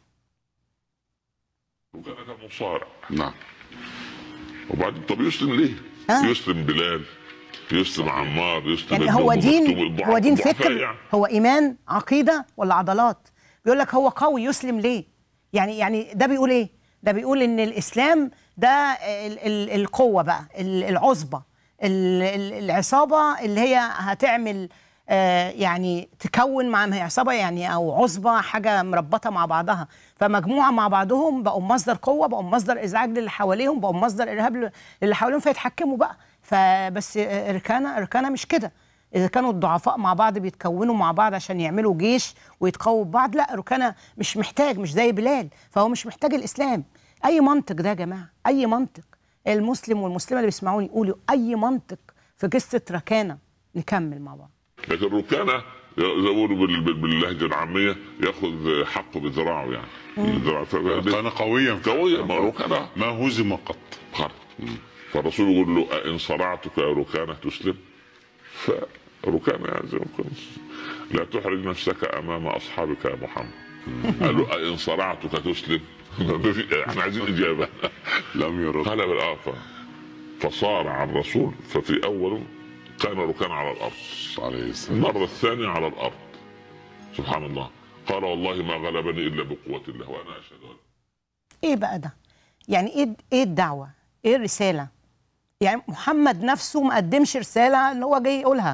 وكان كان مصارع نعم وبعدين طب يسلم ليه؟ آه. يسلم بلال يسلم عمار يسلم يعني هو ابن دين مكتوم، هو دين الضعفاء فكر يعني. هو ايمان عقيده ولا عضلات بيقول لك هو قوي يسلم ليه يعني يعني ده بيقول ايه ده بيقول ان الاسلام ده ال ال القوه بقى ال- العصبه ال- ال- العصابه اللي هي هتعمل آه يعني تكون مع ما هي عصابه يعني او عصبه حاجه مربطه مع بعضها فمجموعه مع بعضهم بقوا مصدر قوه بقوا مصدر ازعاج للي حواليهم بقوا مصدر ارهاب للي حواليهم فيتحكموا بقى فبس آه، ركانه ركانه مش كده اذا كانوا الضعفاء مع بعض بيتكونوا مع بعض عشان يعملوا جيش ويتقووا ببعض لا ركانه مش محتاج مش زي بلال فهو مش محتاج الاسلام اي منطق ده يا جماعه اي منطق المسلم والمسلمه اللي بيسمعوني يقولوا اي منطق في قصه ركانه نكمل مع بعض لكن ركانه زي ما بيقولوا بال- بال- باللهجه العاميه ياخذ حقه بذراعه يعني بذراعه ف- كان قويا قوية ما ركانه ما هزم قط خرج فالرسول يقول له أئن صرعتك يا ركانه تسلم فركانه يعني زي ما كنت لا تحرج نفسك امام اصحابك يا محمد قال له أئن صرعتك تسلم ما في- احنا عايزين اجابه لم يرد قال بالآه فصارع الرسول ففي اول كان ركان على الارض عليه السلام المرة الثانية على الأرض سبحان الله قال والله ما غلبني إلا بقوة الله وأنا أشهد أن ايه بقى ده يعني ايه ايه الدعوه ايه الرساله يعني محمد نفسه ما قدمش رساله ان هو جاي يقولها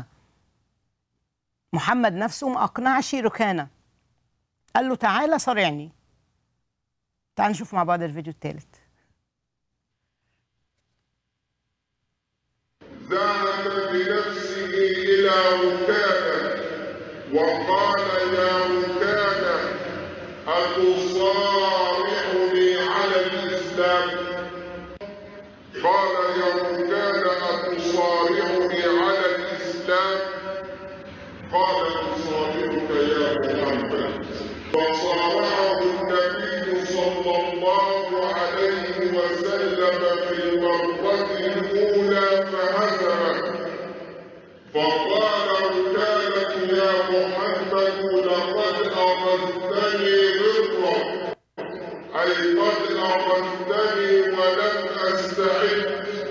محمد نفسه ما اقنعش ركانه قال له تعالى صارعني تعال نشوف مع بعض الفيديو الثالث ذهب بنفسه إلى ركانة وقال يا ركانة أتصارعني على الإسلام قال يا ركانة أتصارعني على الإسلام قال أصارعك يا محمد فصارعه النبي صلى الله عليه وسلم في المرة الأولى فهزمه فقال ركانة يا محمد لقد أخذتني غرة أي قد أخذتني ولم أستعد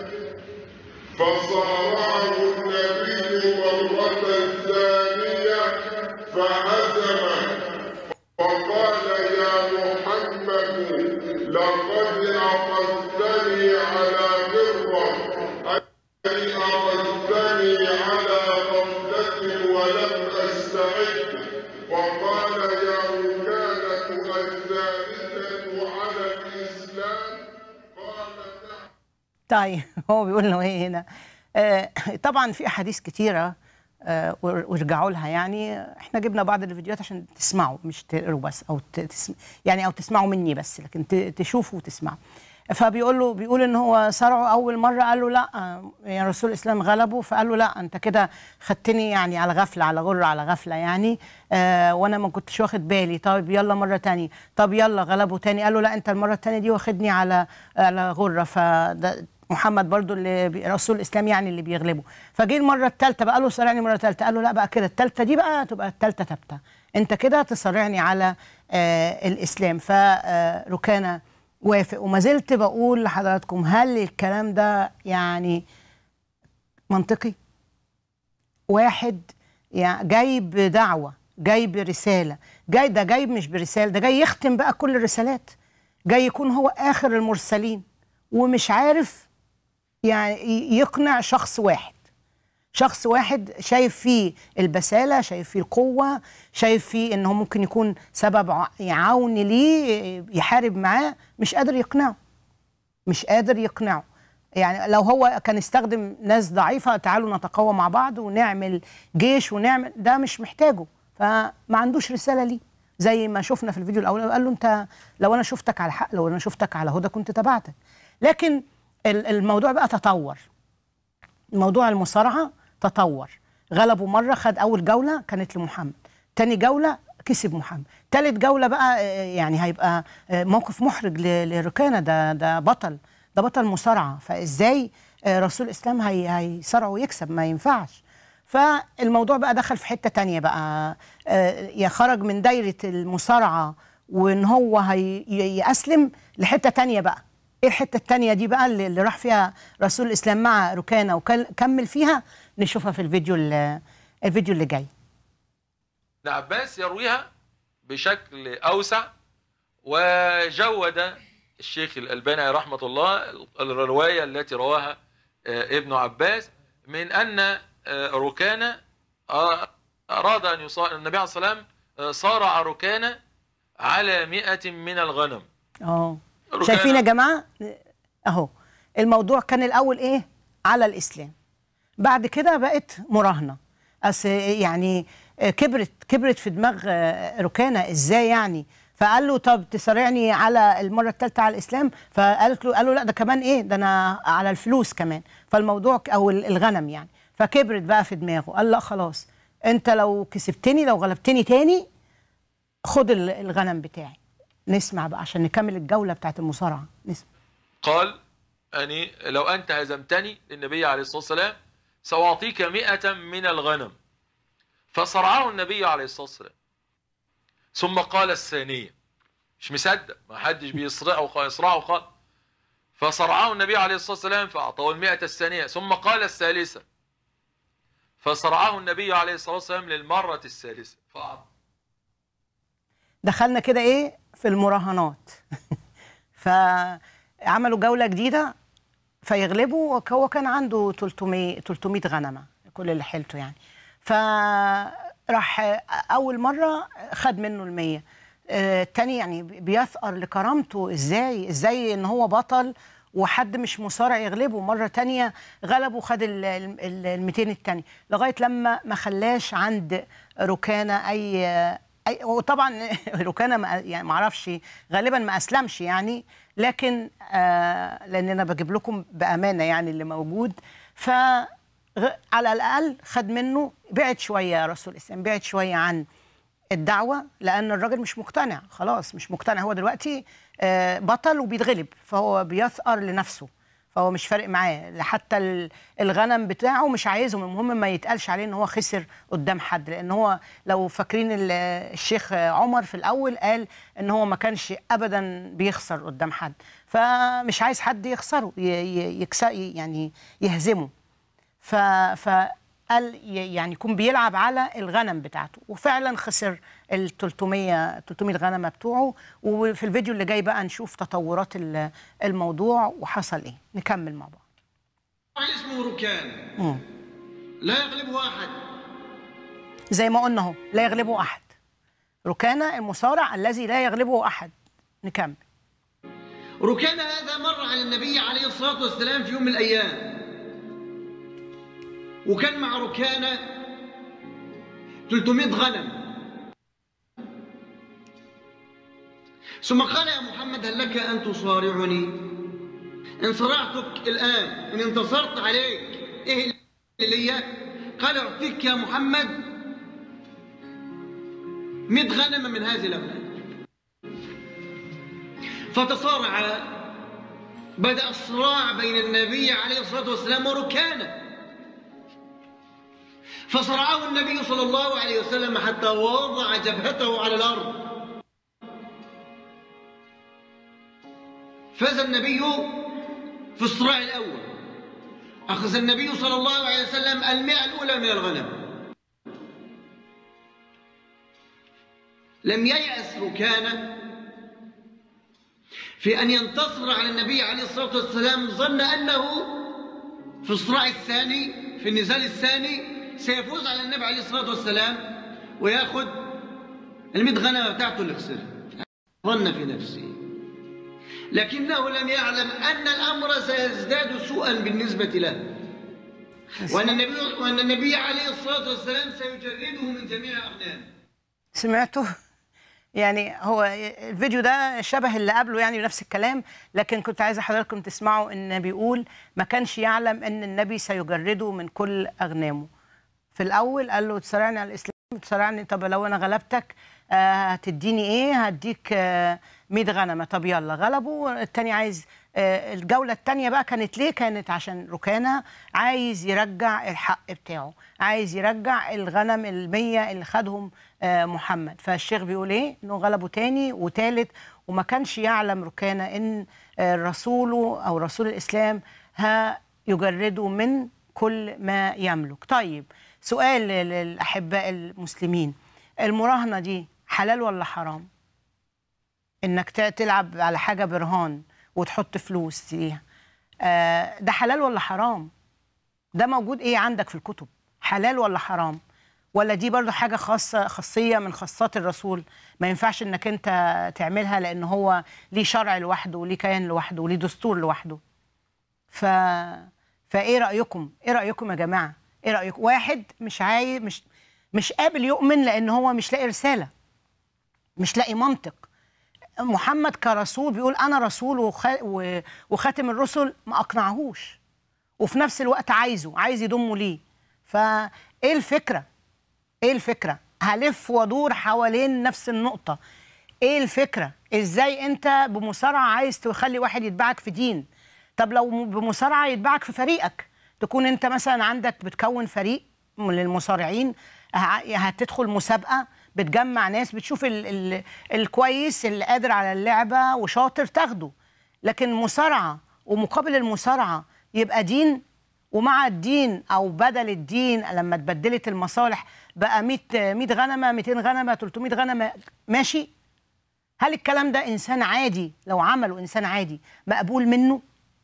فصارعه النبي مرة ثانية فهزمه فقال يا محمد لقد أخذتني على غرة أي أخذتني على غفلة ولم أستعد وقال يا ركانة الثالثة على الإسلام قال نعم طيب هو بيقول له ايه هنا آه طبعا في احاديث كتيره آه ور- وارجعوا لها يعني احنا جبنا بعض الفيديوهات عشان تسمعوا مش تقروا بس او ت- تسم يعني او تسمعوا مني بس لكن ت- تشوفوا وتسمعوا فبيقول له بيقول ان هو صرعه اول مره قال له لا يعني رسول الاسلام غلبه فقال له لا انت كده خدتني يعني على غفله على غره على غفله يعني آه وانا ما كنتش واخد بالي طب يلا مره تانية طب يلا غلبه تاني قال له لا انت المره التانية دي واخدني على على غره فده محمد برضو اللي بي- رسول الاسلام يعني اللي بيغلبه فجه المره الثالثه بقى له صارعني مره ثالثه قال له لا بقى كده الثالثه دي بقى تبقى الثالثه ثابته انت كده تصارعني على آه الاسلام فركانه وافق وما زلت بقول لحضراتكم هل الكلام ده يعني منطقي واحد يعني جاي بدعوه جاي برساله جاي ده جاي مش برساله ده جاي يختم بقى كل الرسالات جاي يكون هو اخر المرسلين ومش عارف يعني ي- يقنع شخص واحد شخص واحد شايف فيه البسالة شايف فيه القوة شايف فيه انه ممكن يكون سبب ع- عون ليه يحارب معاه مش قادر يقنعه مش قادر يقنعه يعني لو هو كان استخدم ناس ضعيفة تعالوا نتقوى مع بعض ونعمل جيش ونعمل ده مش محتاجه فما عندوش رسالة ليه زي ما شفنا في الفيديو الأول قال له أنت لو أنا شفتك على حق لو أنا شفتك على هدى كنت تبعتك لكن ال- الموضوع بقى تطور موضوع المصارعة تطور غلبوا مرة خد أول جولة كانت لمحمد تاني جولة كسب محمد تالت جولة بقى آه، يعني هيبقى آه، موقف محرج ل- لركانة ده ده بطل ده بطل مصارعة فإزاي آه، رسول الإسلام هي هيصارعه ويكسب ما ينفعش فالموضوع بقى دخل في حتة تانية بقى آه، يا خرج من دايرة المصارعة وإن هو هيأسلم لحتة تانية بقى ايه الحته التانية دي بقى اللي اللي راح فيها رسول الاسلام مع ركانه وكمل فيها نشوفها في الفيديو ال- الفيديو اللي جاي ابن عباس يرويها بشكل أوسع وجود الشيخ الألباني رحمة الله الرواية التي رواها آه، ابن عباس من أن آه، ركانة آه، أراد أن يصار النبي عليه الصلاة والسلام آه، صارع ركانة على مئة من الغنم اه ركانة- شايفين يا جماعه اهو الموضوع كان الاول ايه على الاسلام بعد كده بقت مراهنه أس يعني كبرت كبرت في دماغ آه، ركانه ازاي يعني فقال له طب تصارعني على المره الثالثه على الاسلام فقالت له قال له لا ده كمان ايه ده انا على الفلوس كمان فالموضوع ك- او ال- الغنم يعني فكبرت بقى في دماغه قال لا خلاص انت لو كسبتني لو غلبتني تاني خد ال- الغنم بتاعي نسمع بقى عشان نكمل الجوله بتاعت المصارعه نسمع قال أني لو أنت هزمتني للنبي عليه الصلاة والسلام سأعطيك مئة من الغنم فصرعه النبي عليه الصلاة والسلام ثم قال الثانية مش مصدق ما حدش بيصرعه يصرعه قال فصرعه النبي عليه الصلاة والسلام فأعطاه المئة الثانية ثم قال الثالثة فصرعه النبي عليه الصلاة والسلام للمرة الثالثة فأعطاه دخلنا كده ايه في المراهنات فعملوا جوله جديده فيغلبوا هو كان عنده 300 300 غنمه كل اللي حيلته يعني فراح اول مره خد منه ال100 التاني يعني بيثأر لكرامته ازاي ازاي ان هو بطل وحد مش مصارع يغلبه مرة تانية غلبه خد ال ال 200 التاني لغاية لما ما خلاش عند ركانة أي أي وطبعا ركانة ما يعني ما اعرفش غالبا ما أسلمش يعني لكن آه لأن أنا بجيب لكم بأمانة يعني اللي موجود ف غ- على الأقل خد منه بعد شوية يا رسول الإسلام بعد شوية عن الدعوة لأن الراجل مش مقتنع خلاص مش مقتنع هو دلوقتي آه، بطل وبيتغلب فهو بيثأر لنفسه فهو مش فارق معاه حتى ال- الغنم بتاعه مش عايزهم المهم ما يتقالش عليه ان هو خسر قدام حد لان هو لو فاكرين ال- الشيخ عمر في الاول قال ان هو ما كانش ابدا بيخسر قدام حد فمش عايز حد يخسره ي- ي- يكس يعني يهزمه ف فقال ي- يعني يكون بيلعب على الغنم بتاعته وفعلا خسر ال 300 300 غنمه بتوعه وفي الفيديو اللي جاي بقى نشوف تطورات ال- الموضوع وحصل ايه نكمل مع بعض اسمه ركان مم. لا يغلبه احد زي ما قلنا اهو لا يغلبه احد ركانه المصارع الذي لا يغلبه احد نكمل ركان هذا مر على النبي عليه الصلاه والسلام في يوم من الايام وكان مع ركانه 300 غنم ثم قال يا محمد هل لك ان تصارعني إن صرعتك الآن إن انتصرت عليك إيه اللي ليا قال أعطيك يا محمد مئة غنم من هذه الأغنام فتصارع بدأ الصراع بين النبي عليه الصلاة والسلام وركانه فصرعه النبي صلى الله عليه وسلم حتى وضع جبهته على الأرض فاز النبي في الصراع الأول أخذ النبي صلى الله عليه وسلم المئة الأولى من الغنم لم ييأس ركانه في أن ينتصر على النبي عليه الصلاة والسلام ظن أنه في الصراع الثاني في النزال الثاني سيفوز على النبي عليه الصلاة والسلام ويأخذ المئة غنمة بتاعته اللي خسرها ظن في نفسه لكنه لم يعلم أن الأمر سيزداد سوءا بالنسبة له وأن النبي, وأن النبي عليه الصلاة والسلام سيجرده من جميع أغنام سمعته يعني هو الفيديو ده شبه اللي قبله يعني بنفس الكلام لكن كنت عايزه حضراتكم تسمعوا ان بيقول ما كانش يعلم ان النبي سيجرده من كل اغنامه في الاول قال له تصارعني على الاسلام تصارعني طب لو انا غلبتك آه هتديني ايه هديك آه 100 غنمه طب يلا غلبوا التاني عايز آه الجوله التانيه بقى كانت ليه كانت عشان ركانه عايز يرجع الحق بتاعه عايز يرجع الغنم المية اللي خدهم آه محمد فالشيخ بيقول ايه انه غلبوا تاني وتالت وما كانش يعلم ركانه ان آه رسوله او رسول الاسلام ها يجرده من كل ما يملك طيب سؤال للاحباء المسلمين المراهنه دي حلال ولا حرام انك تلعب على حاجه برهان وتحط فلوس فيها آه ده حلال ولا حرام ده موجود ايه عندك في الكتب حلال ولا حرام ولا دي برضو حاجة خاصة خاصية من خاصات الرسول ما ينفعش انك انت تعملها لان هو ليه شرع لوحده وليه كيان لوحده وليه دستور لوحده ف فايه رأيكم ايه رأيكم يا جماعة ايه رأيكم واحد مش عايز مش مش قابل يؤمن لان هو مش لاقي رسالة مش لاقي منطق محمد كرسول بيقول انا رسول وخ... و... وخاتم الرسل ما اقنعهوش وفي نفس الوقت عايزه عايز يضمه ليه فايه الفكره ايه الفكره هلف وادور حوالين نفس النقطه ايه الفكره ازاي انت بمصارعه عايز تخلي واحد يتبعك في دين طب لو بمصارعه يتبعك في فريقك تكون انت مثلا عندك بتكون فريق للمصارعين هتدخل مسابقه بتجمع ناس بتشوف ال ال الكويس اللي قادر على اللعبه وشاطر تاخده لكن مصارعه ومقابل المصارعه يبقى دين ومع الدين او بدل الدين لما اتبدلت المصالح بقى 100 100 غنمه 200 غنمه 300 غنمه ماشي هل الكلام ده انسان عادي لو عمله انسان عادي مقبول منه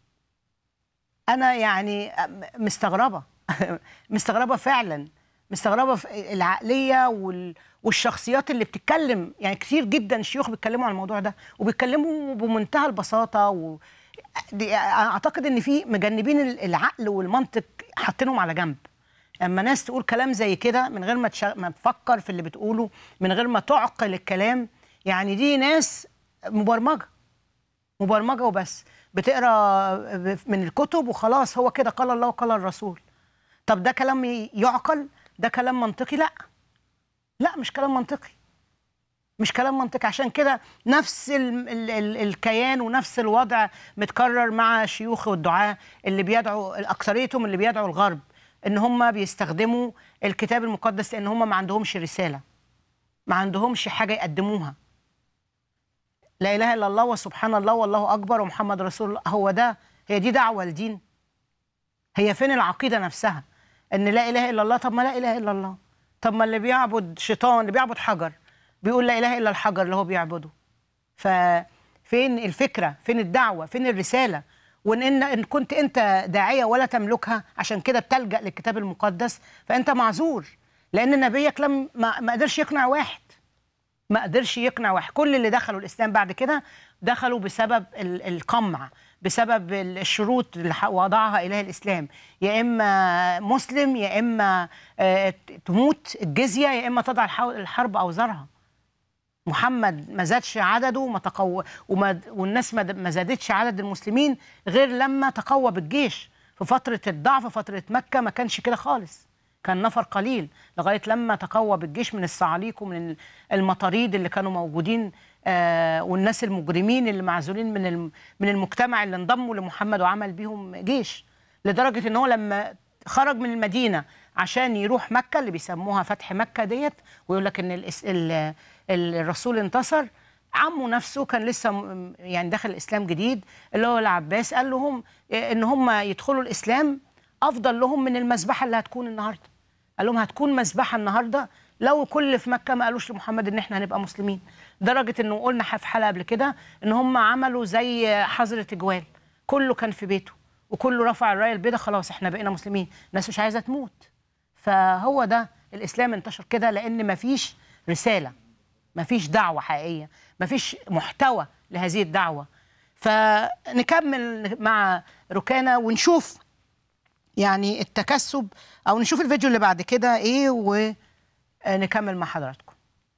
انا يعني مستغربه مستغربه فعلا مستغربه في العقليه وال والشخصيات اللي بتتكلم يعني كتير جدا شيوخ بيتكلموا عن الموضوع ده وبيتكلموا بمنتهى البساطه و دي اعتقد ان في مجنبين العقل والمنطق حاطينهم على جنب اما ناس تقول كلام زي كده من غير ما تش... ما تفكر في اللي بتقوله من غير ما تعقل الكلام يعني دي ناس مبرمجه مبرمجه وبس بتقرا من الكتب وخلاص هو كده قال الله وقال الرسول طب ده كلام يعقل ده كلام منطقي لا لا مش كلام منطقي مش كلام منطقي عشان كده نفس ال ال ال الكيان ونفس الوضع متكرر مع شيوخ والدعاة اللي بيدعوا اكثريتهم اللي بيدعوا الغرب ان هم بيستخدموا الكتاب المقدس لان هم ما عندهمش رساله ما عندهمش حاجه يقدموها لا اله الا الله وسبحان الله والله اكبر ومحمد رسول الله هو ده هي دي دعوه لدين هي فين العقيده نفسها ان لا اله الا الله طب ما لا اله الا الله طب ما اللي بيعبد شيطان اللي بيعبد حجر بيقول لا اله الا الحجر اللي هو بيعبده ففين الفكره فين الدعوه فين الرساله وان ان ان كنت انت داعيه ولا تملكها عشان كده بتلجا للكتاب المقدس فانت معذور لان نبيك لم ما, ما قدرش يقنع واحد ما قدرش يقنع واحد كل اللي دخلوا الاسلام بعد كده دخلوا بسبب القمع بسبب الشروط اللي وضعها اله الاسلام يا اما مسلم يا اما تموت الجزيه يا اما تضع الحرب اوزارها محمد ما زادش عدده ما تقوى وما والناس ما ما زادتش عدد المسلمين غير لما تقوى بالجيش في فترة الضعف فترة مكة ما كانش كده خالص كان نفر قليل لغاية لما تقوى بالجيش من الصعاليك ومن المطاريد اللي كانوا موجودين آه والناس المجرمين اللي معزولين من الم- من المجتمع اللي انضموا لمحمد وعمل بيهم جيش لدرجة ان هو لما خرج من المدينة عشان يروح مكة اللي بيسموها فتح مكة ديت ويقول لك ان الإس- ال- ال- الرسول انتصر عمه نفسه كان لسه م- يعني دخل الاسلام جديد اللي هو العباس قال لهم إيه، ان هم يدخلوا الاسلام افضل لهم من المذبحه اللي هتكون النهارده قال لهم هتكون مذبحه النهارده لو كل اللي في مكه ما قالوش لمحمد ان احنا هنبقى مسلمين درجه انه قلنا في حلقه قبل كده ان هم عملوا زي حظر تجوال كله كان في بيته وكله رفع الرايه البيضاء خلاص احنا بقينا مسلمين الناس مش عايزه تموت فهو ده الاسلام انتشر كده لان مفيش رساله مفيش دعوه حقيقيه مفيش محتوى لهذه الدعوه فنكمل مع ركانه ونشوف يعني التكسب او نشوف الفيديو اللي بعد كده ايه ونكمل مع حضراتكم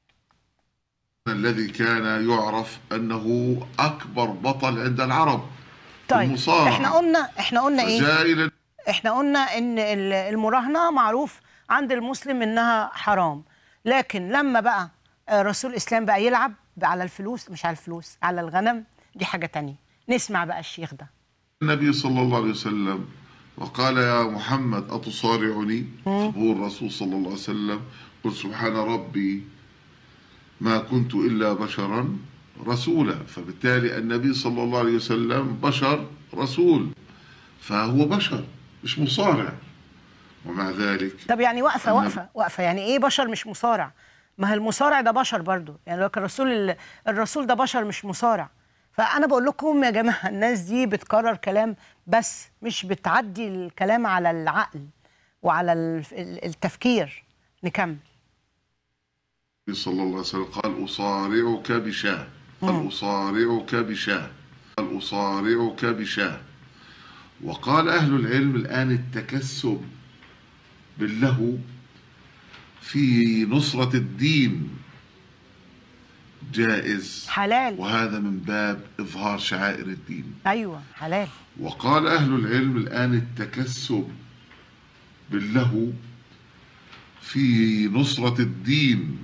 الذي كان يعرف أنه أكبر بطل عند العرب طيب المصارعة. احنا قلنا احنا قلنا ايه فجاء إلى احنا قلنا ان ال- المراهنه معروف عند المسلم انها حرام لكن لما بقى آه، رسول الاسلام بقى يلعب بقى على الفلوس مش على الفلوس على الغنم دي حاجه تانية نسمع بقى الشيخ ده النبي صلى الله عليه وسلم وقال يا محمد أتصارعني هو الرسول صلى الله عليه وسلم قل سبحان ربي ما كنت إلا بشرا رسولا فبالتالي النبي صلى الله عليه وسلم بشر رسول فهو بشر مش مصارع ومع ذلك طب يعني واقفه النبي- واقفه واقفه يعني ايه بشر مش مصارع ما هي المصارع ده بشر برضو يعني لو كان الرسول ال- الرسول ده بشر مش مصارع فانا بقول لكم يا جماعه الناس دي بتكرر كلام بس مش بتعدي الكلام على العقل وعلى الف- ال- التفكير نكمل النبي صلى الله عليه وسلم قال أصارعك بشاه قال أصارعك بشاه قال أصارعك بشاه وقال أهل العلم الآن التكسب باللهو في نصرة الدين جائز حلال وهذا من باب إظهار شعائر الدين ايوه حلال وقال أهل العلم الآن التكسب باللهو في نصرة الدين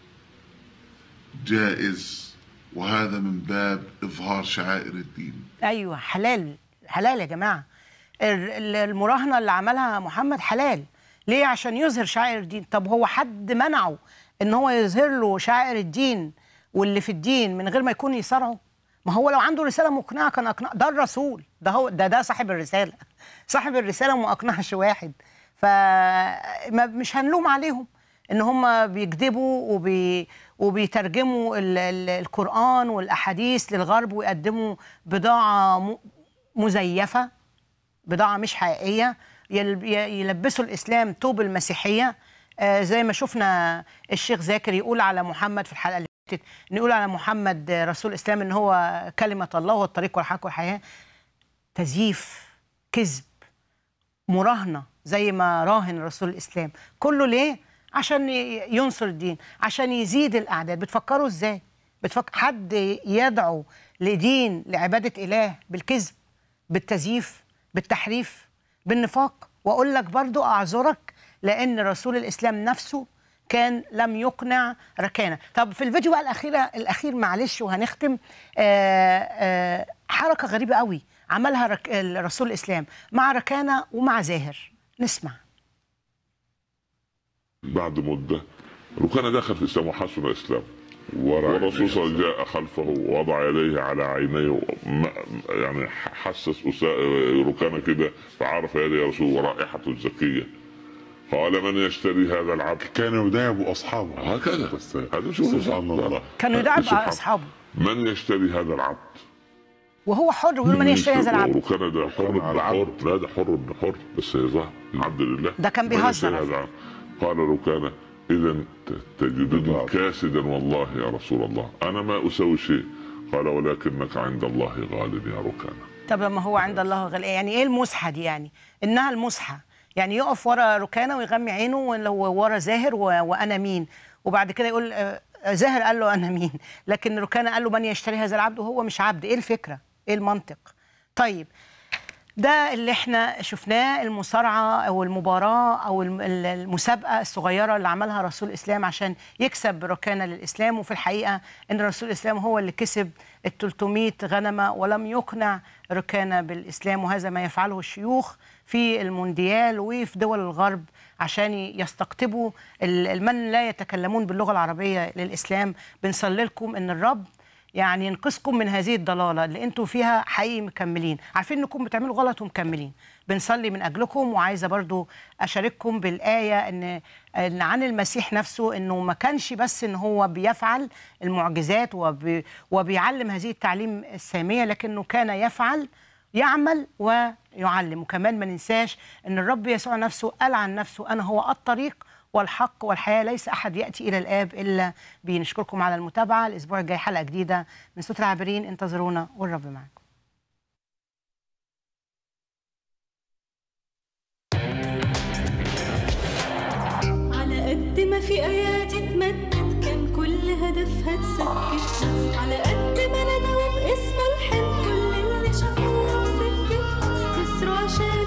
جائز وهذا من باب إظهار شعائر الدين ايوه حلال حلال يا جماعه ال- ال- المراهنه اللي عملها محمد حلال ليه عشان يظهر شعائر الدين طب هو حد منعه ان هو يظهر له شعائر الدين واللي في الدين من غير ما يكون يصارعه ما هو لو عنده رساله مقنعه كان اقنع ده الرسول ده هو ده ده صاحب الرساله صاحب الرساله وما اقنعش واحد فمش هنلوم عليهم ان هم بيكذبوا وبي وبيترجموا ال ال القران والاحاديث للغرب ويقدموا بضاعه م- مزيفه بضاعه مش حقيقيه يل- ي- يلبسوا الاسلام توب المسيحيه آه، زي ما شفنا الشيخ زاكر يقول على محمد في الحلقه اللي فاتت نقول على محمد آه، رسول الاسلام ان هو كلمه الله والطريق والحق والحياه تزييف كذب مراهنه زي ما راهن رسول الاسلام كله ليه عشان ي- ينصر الدين عشان يزيد الاعداد بتفكروا ازاي بتفكر حد يدعو لدين لعباده اله بالكذب بالتزييف بالتحريف بالنفاق واقول لك برضو اعذرك لان رسول الاسلام نفسه كان لم يقنع ركانه طب في الفيديو بقى الاخيره الاخير معلش وهنختم آآ آآ حركه غريبه قوي عملها رك... رسول الاسلام مع ركانه ومع زاهر نسمع بعد مدة وكان دخل في الإسلام وحسن إسلامه والرسول صلى الله عليه وسلم جاء خلفه ووضع يديه على عينيه وم- يعني حسس أسا- ركانه كده فعرف يدي رسول ورائحته الزكية قال من يشتري هذا العبد كان يداعب أصحابه هكذا بس هذا شوف سبحان الله كانوا يدعب سبحان- اصحابه من يشتري هذا العبد وهو حر ويقول من يشتري هذا العبد وكان ده حر ابن على حر لا ده حر ابن حر بس ظهر العبد لله ده كان من بيهزر يشتري على هذا العبد قال ركانه اذا ت- تجدني كاسدا والله يا رسول الله انا ما اسوي شيء قال ولكنك عند الله غالب يا ركانه طب لما هو عند الله غالي يعني ايه المسحه دي يعني انها المسحه يعني يقف ورا ركانه ويغمي عينه ولو ورا زاهر و... وانا مين وبعد كده يقول آه، زاهر قال له انا مين لكن ركانه قال له من يشتري هذا العبد وهو مش عبد ايه الفكره ايه المنطق طيب ده اللي احنا شفناه المصارعه او المباراه او الم- ال- المسابقه الصغيره اللي عملها رسول الاسلام عشان يكسب ركانه للاسلام وفي الحقيقه ان رسول الاسلام هو اللي كسب ال 300 غنمه ولم يقنع ركانه بالاسلام وهذا ما يفعله الشيوخ في المونديال وفي دول الغرب عشان يستقطبوا ال- من لا يتكلمون باللغه العربيه للاسلام بنصلي لكم ان الرب يعني ينقذكم من هذه الضلاله اللي انتوا فيها حقيقي مكملين عارفين انكم بتعملوا غلط ومكملين بنصلي من اجلكم وعايزه برضو اشارككم بالايه ان ان عن المسيح نفسه انه ما كانش بس ان هو بيفعل المعجزات وبي وبيعلم هذه التعليم الساميه لكنه كان يفعل يعمل ويعلم وكمان ما ننساش ان الرب يسوع نفسه قال عن نفسه انا هو الطريق والحق والحياه ليس احد ياتي الى الاب الا بي نشكركم على المتابعه الاسبوع الجاي حلقه جديده من صوت العابرين انتظرونا والرب معكم على قد ما في ايادي اتمدت كان كل هدفها تسكت على قد ما ندعو باسم الحلم كل اللي شافوها في سكت خسروا عشان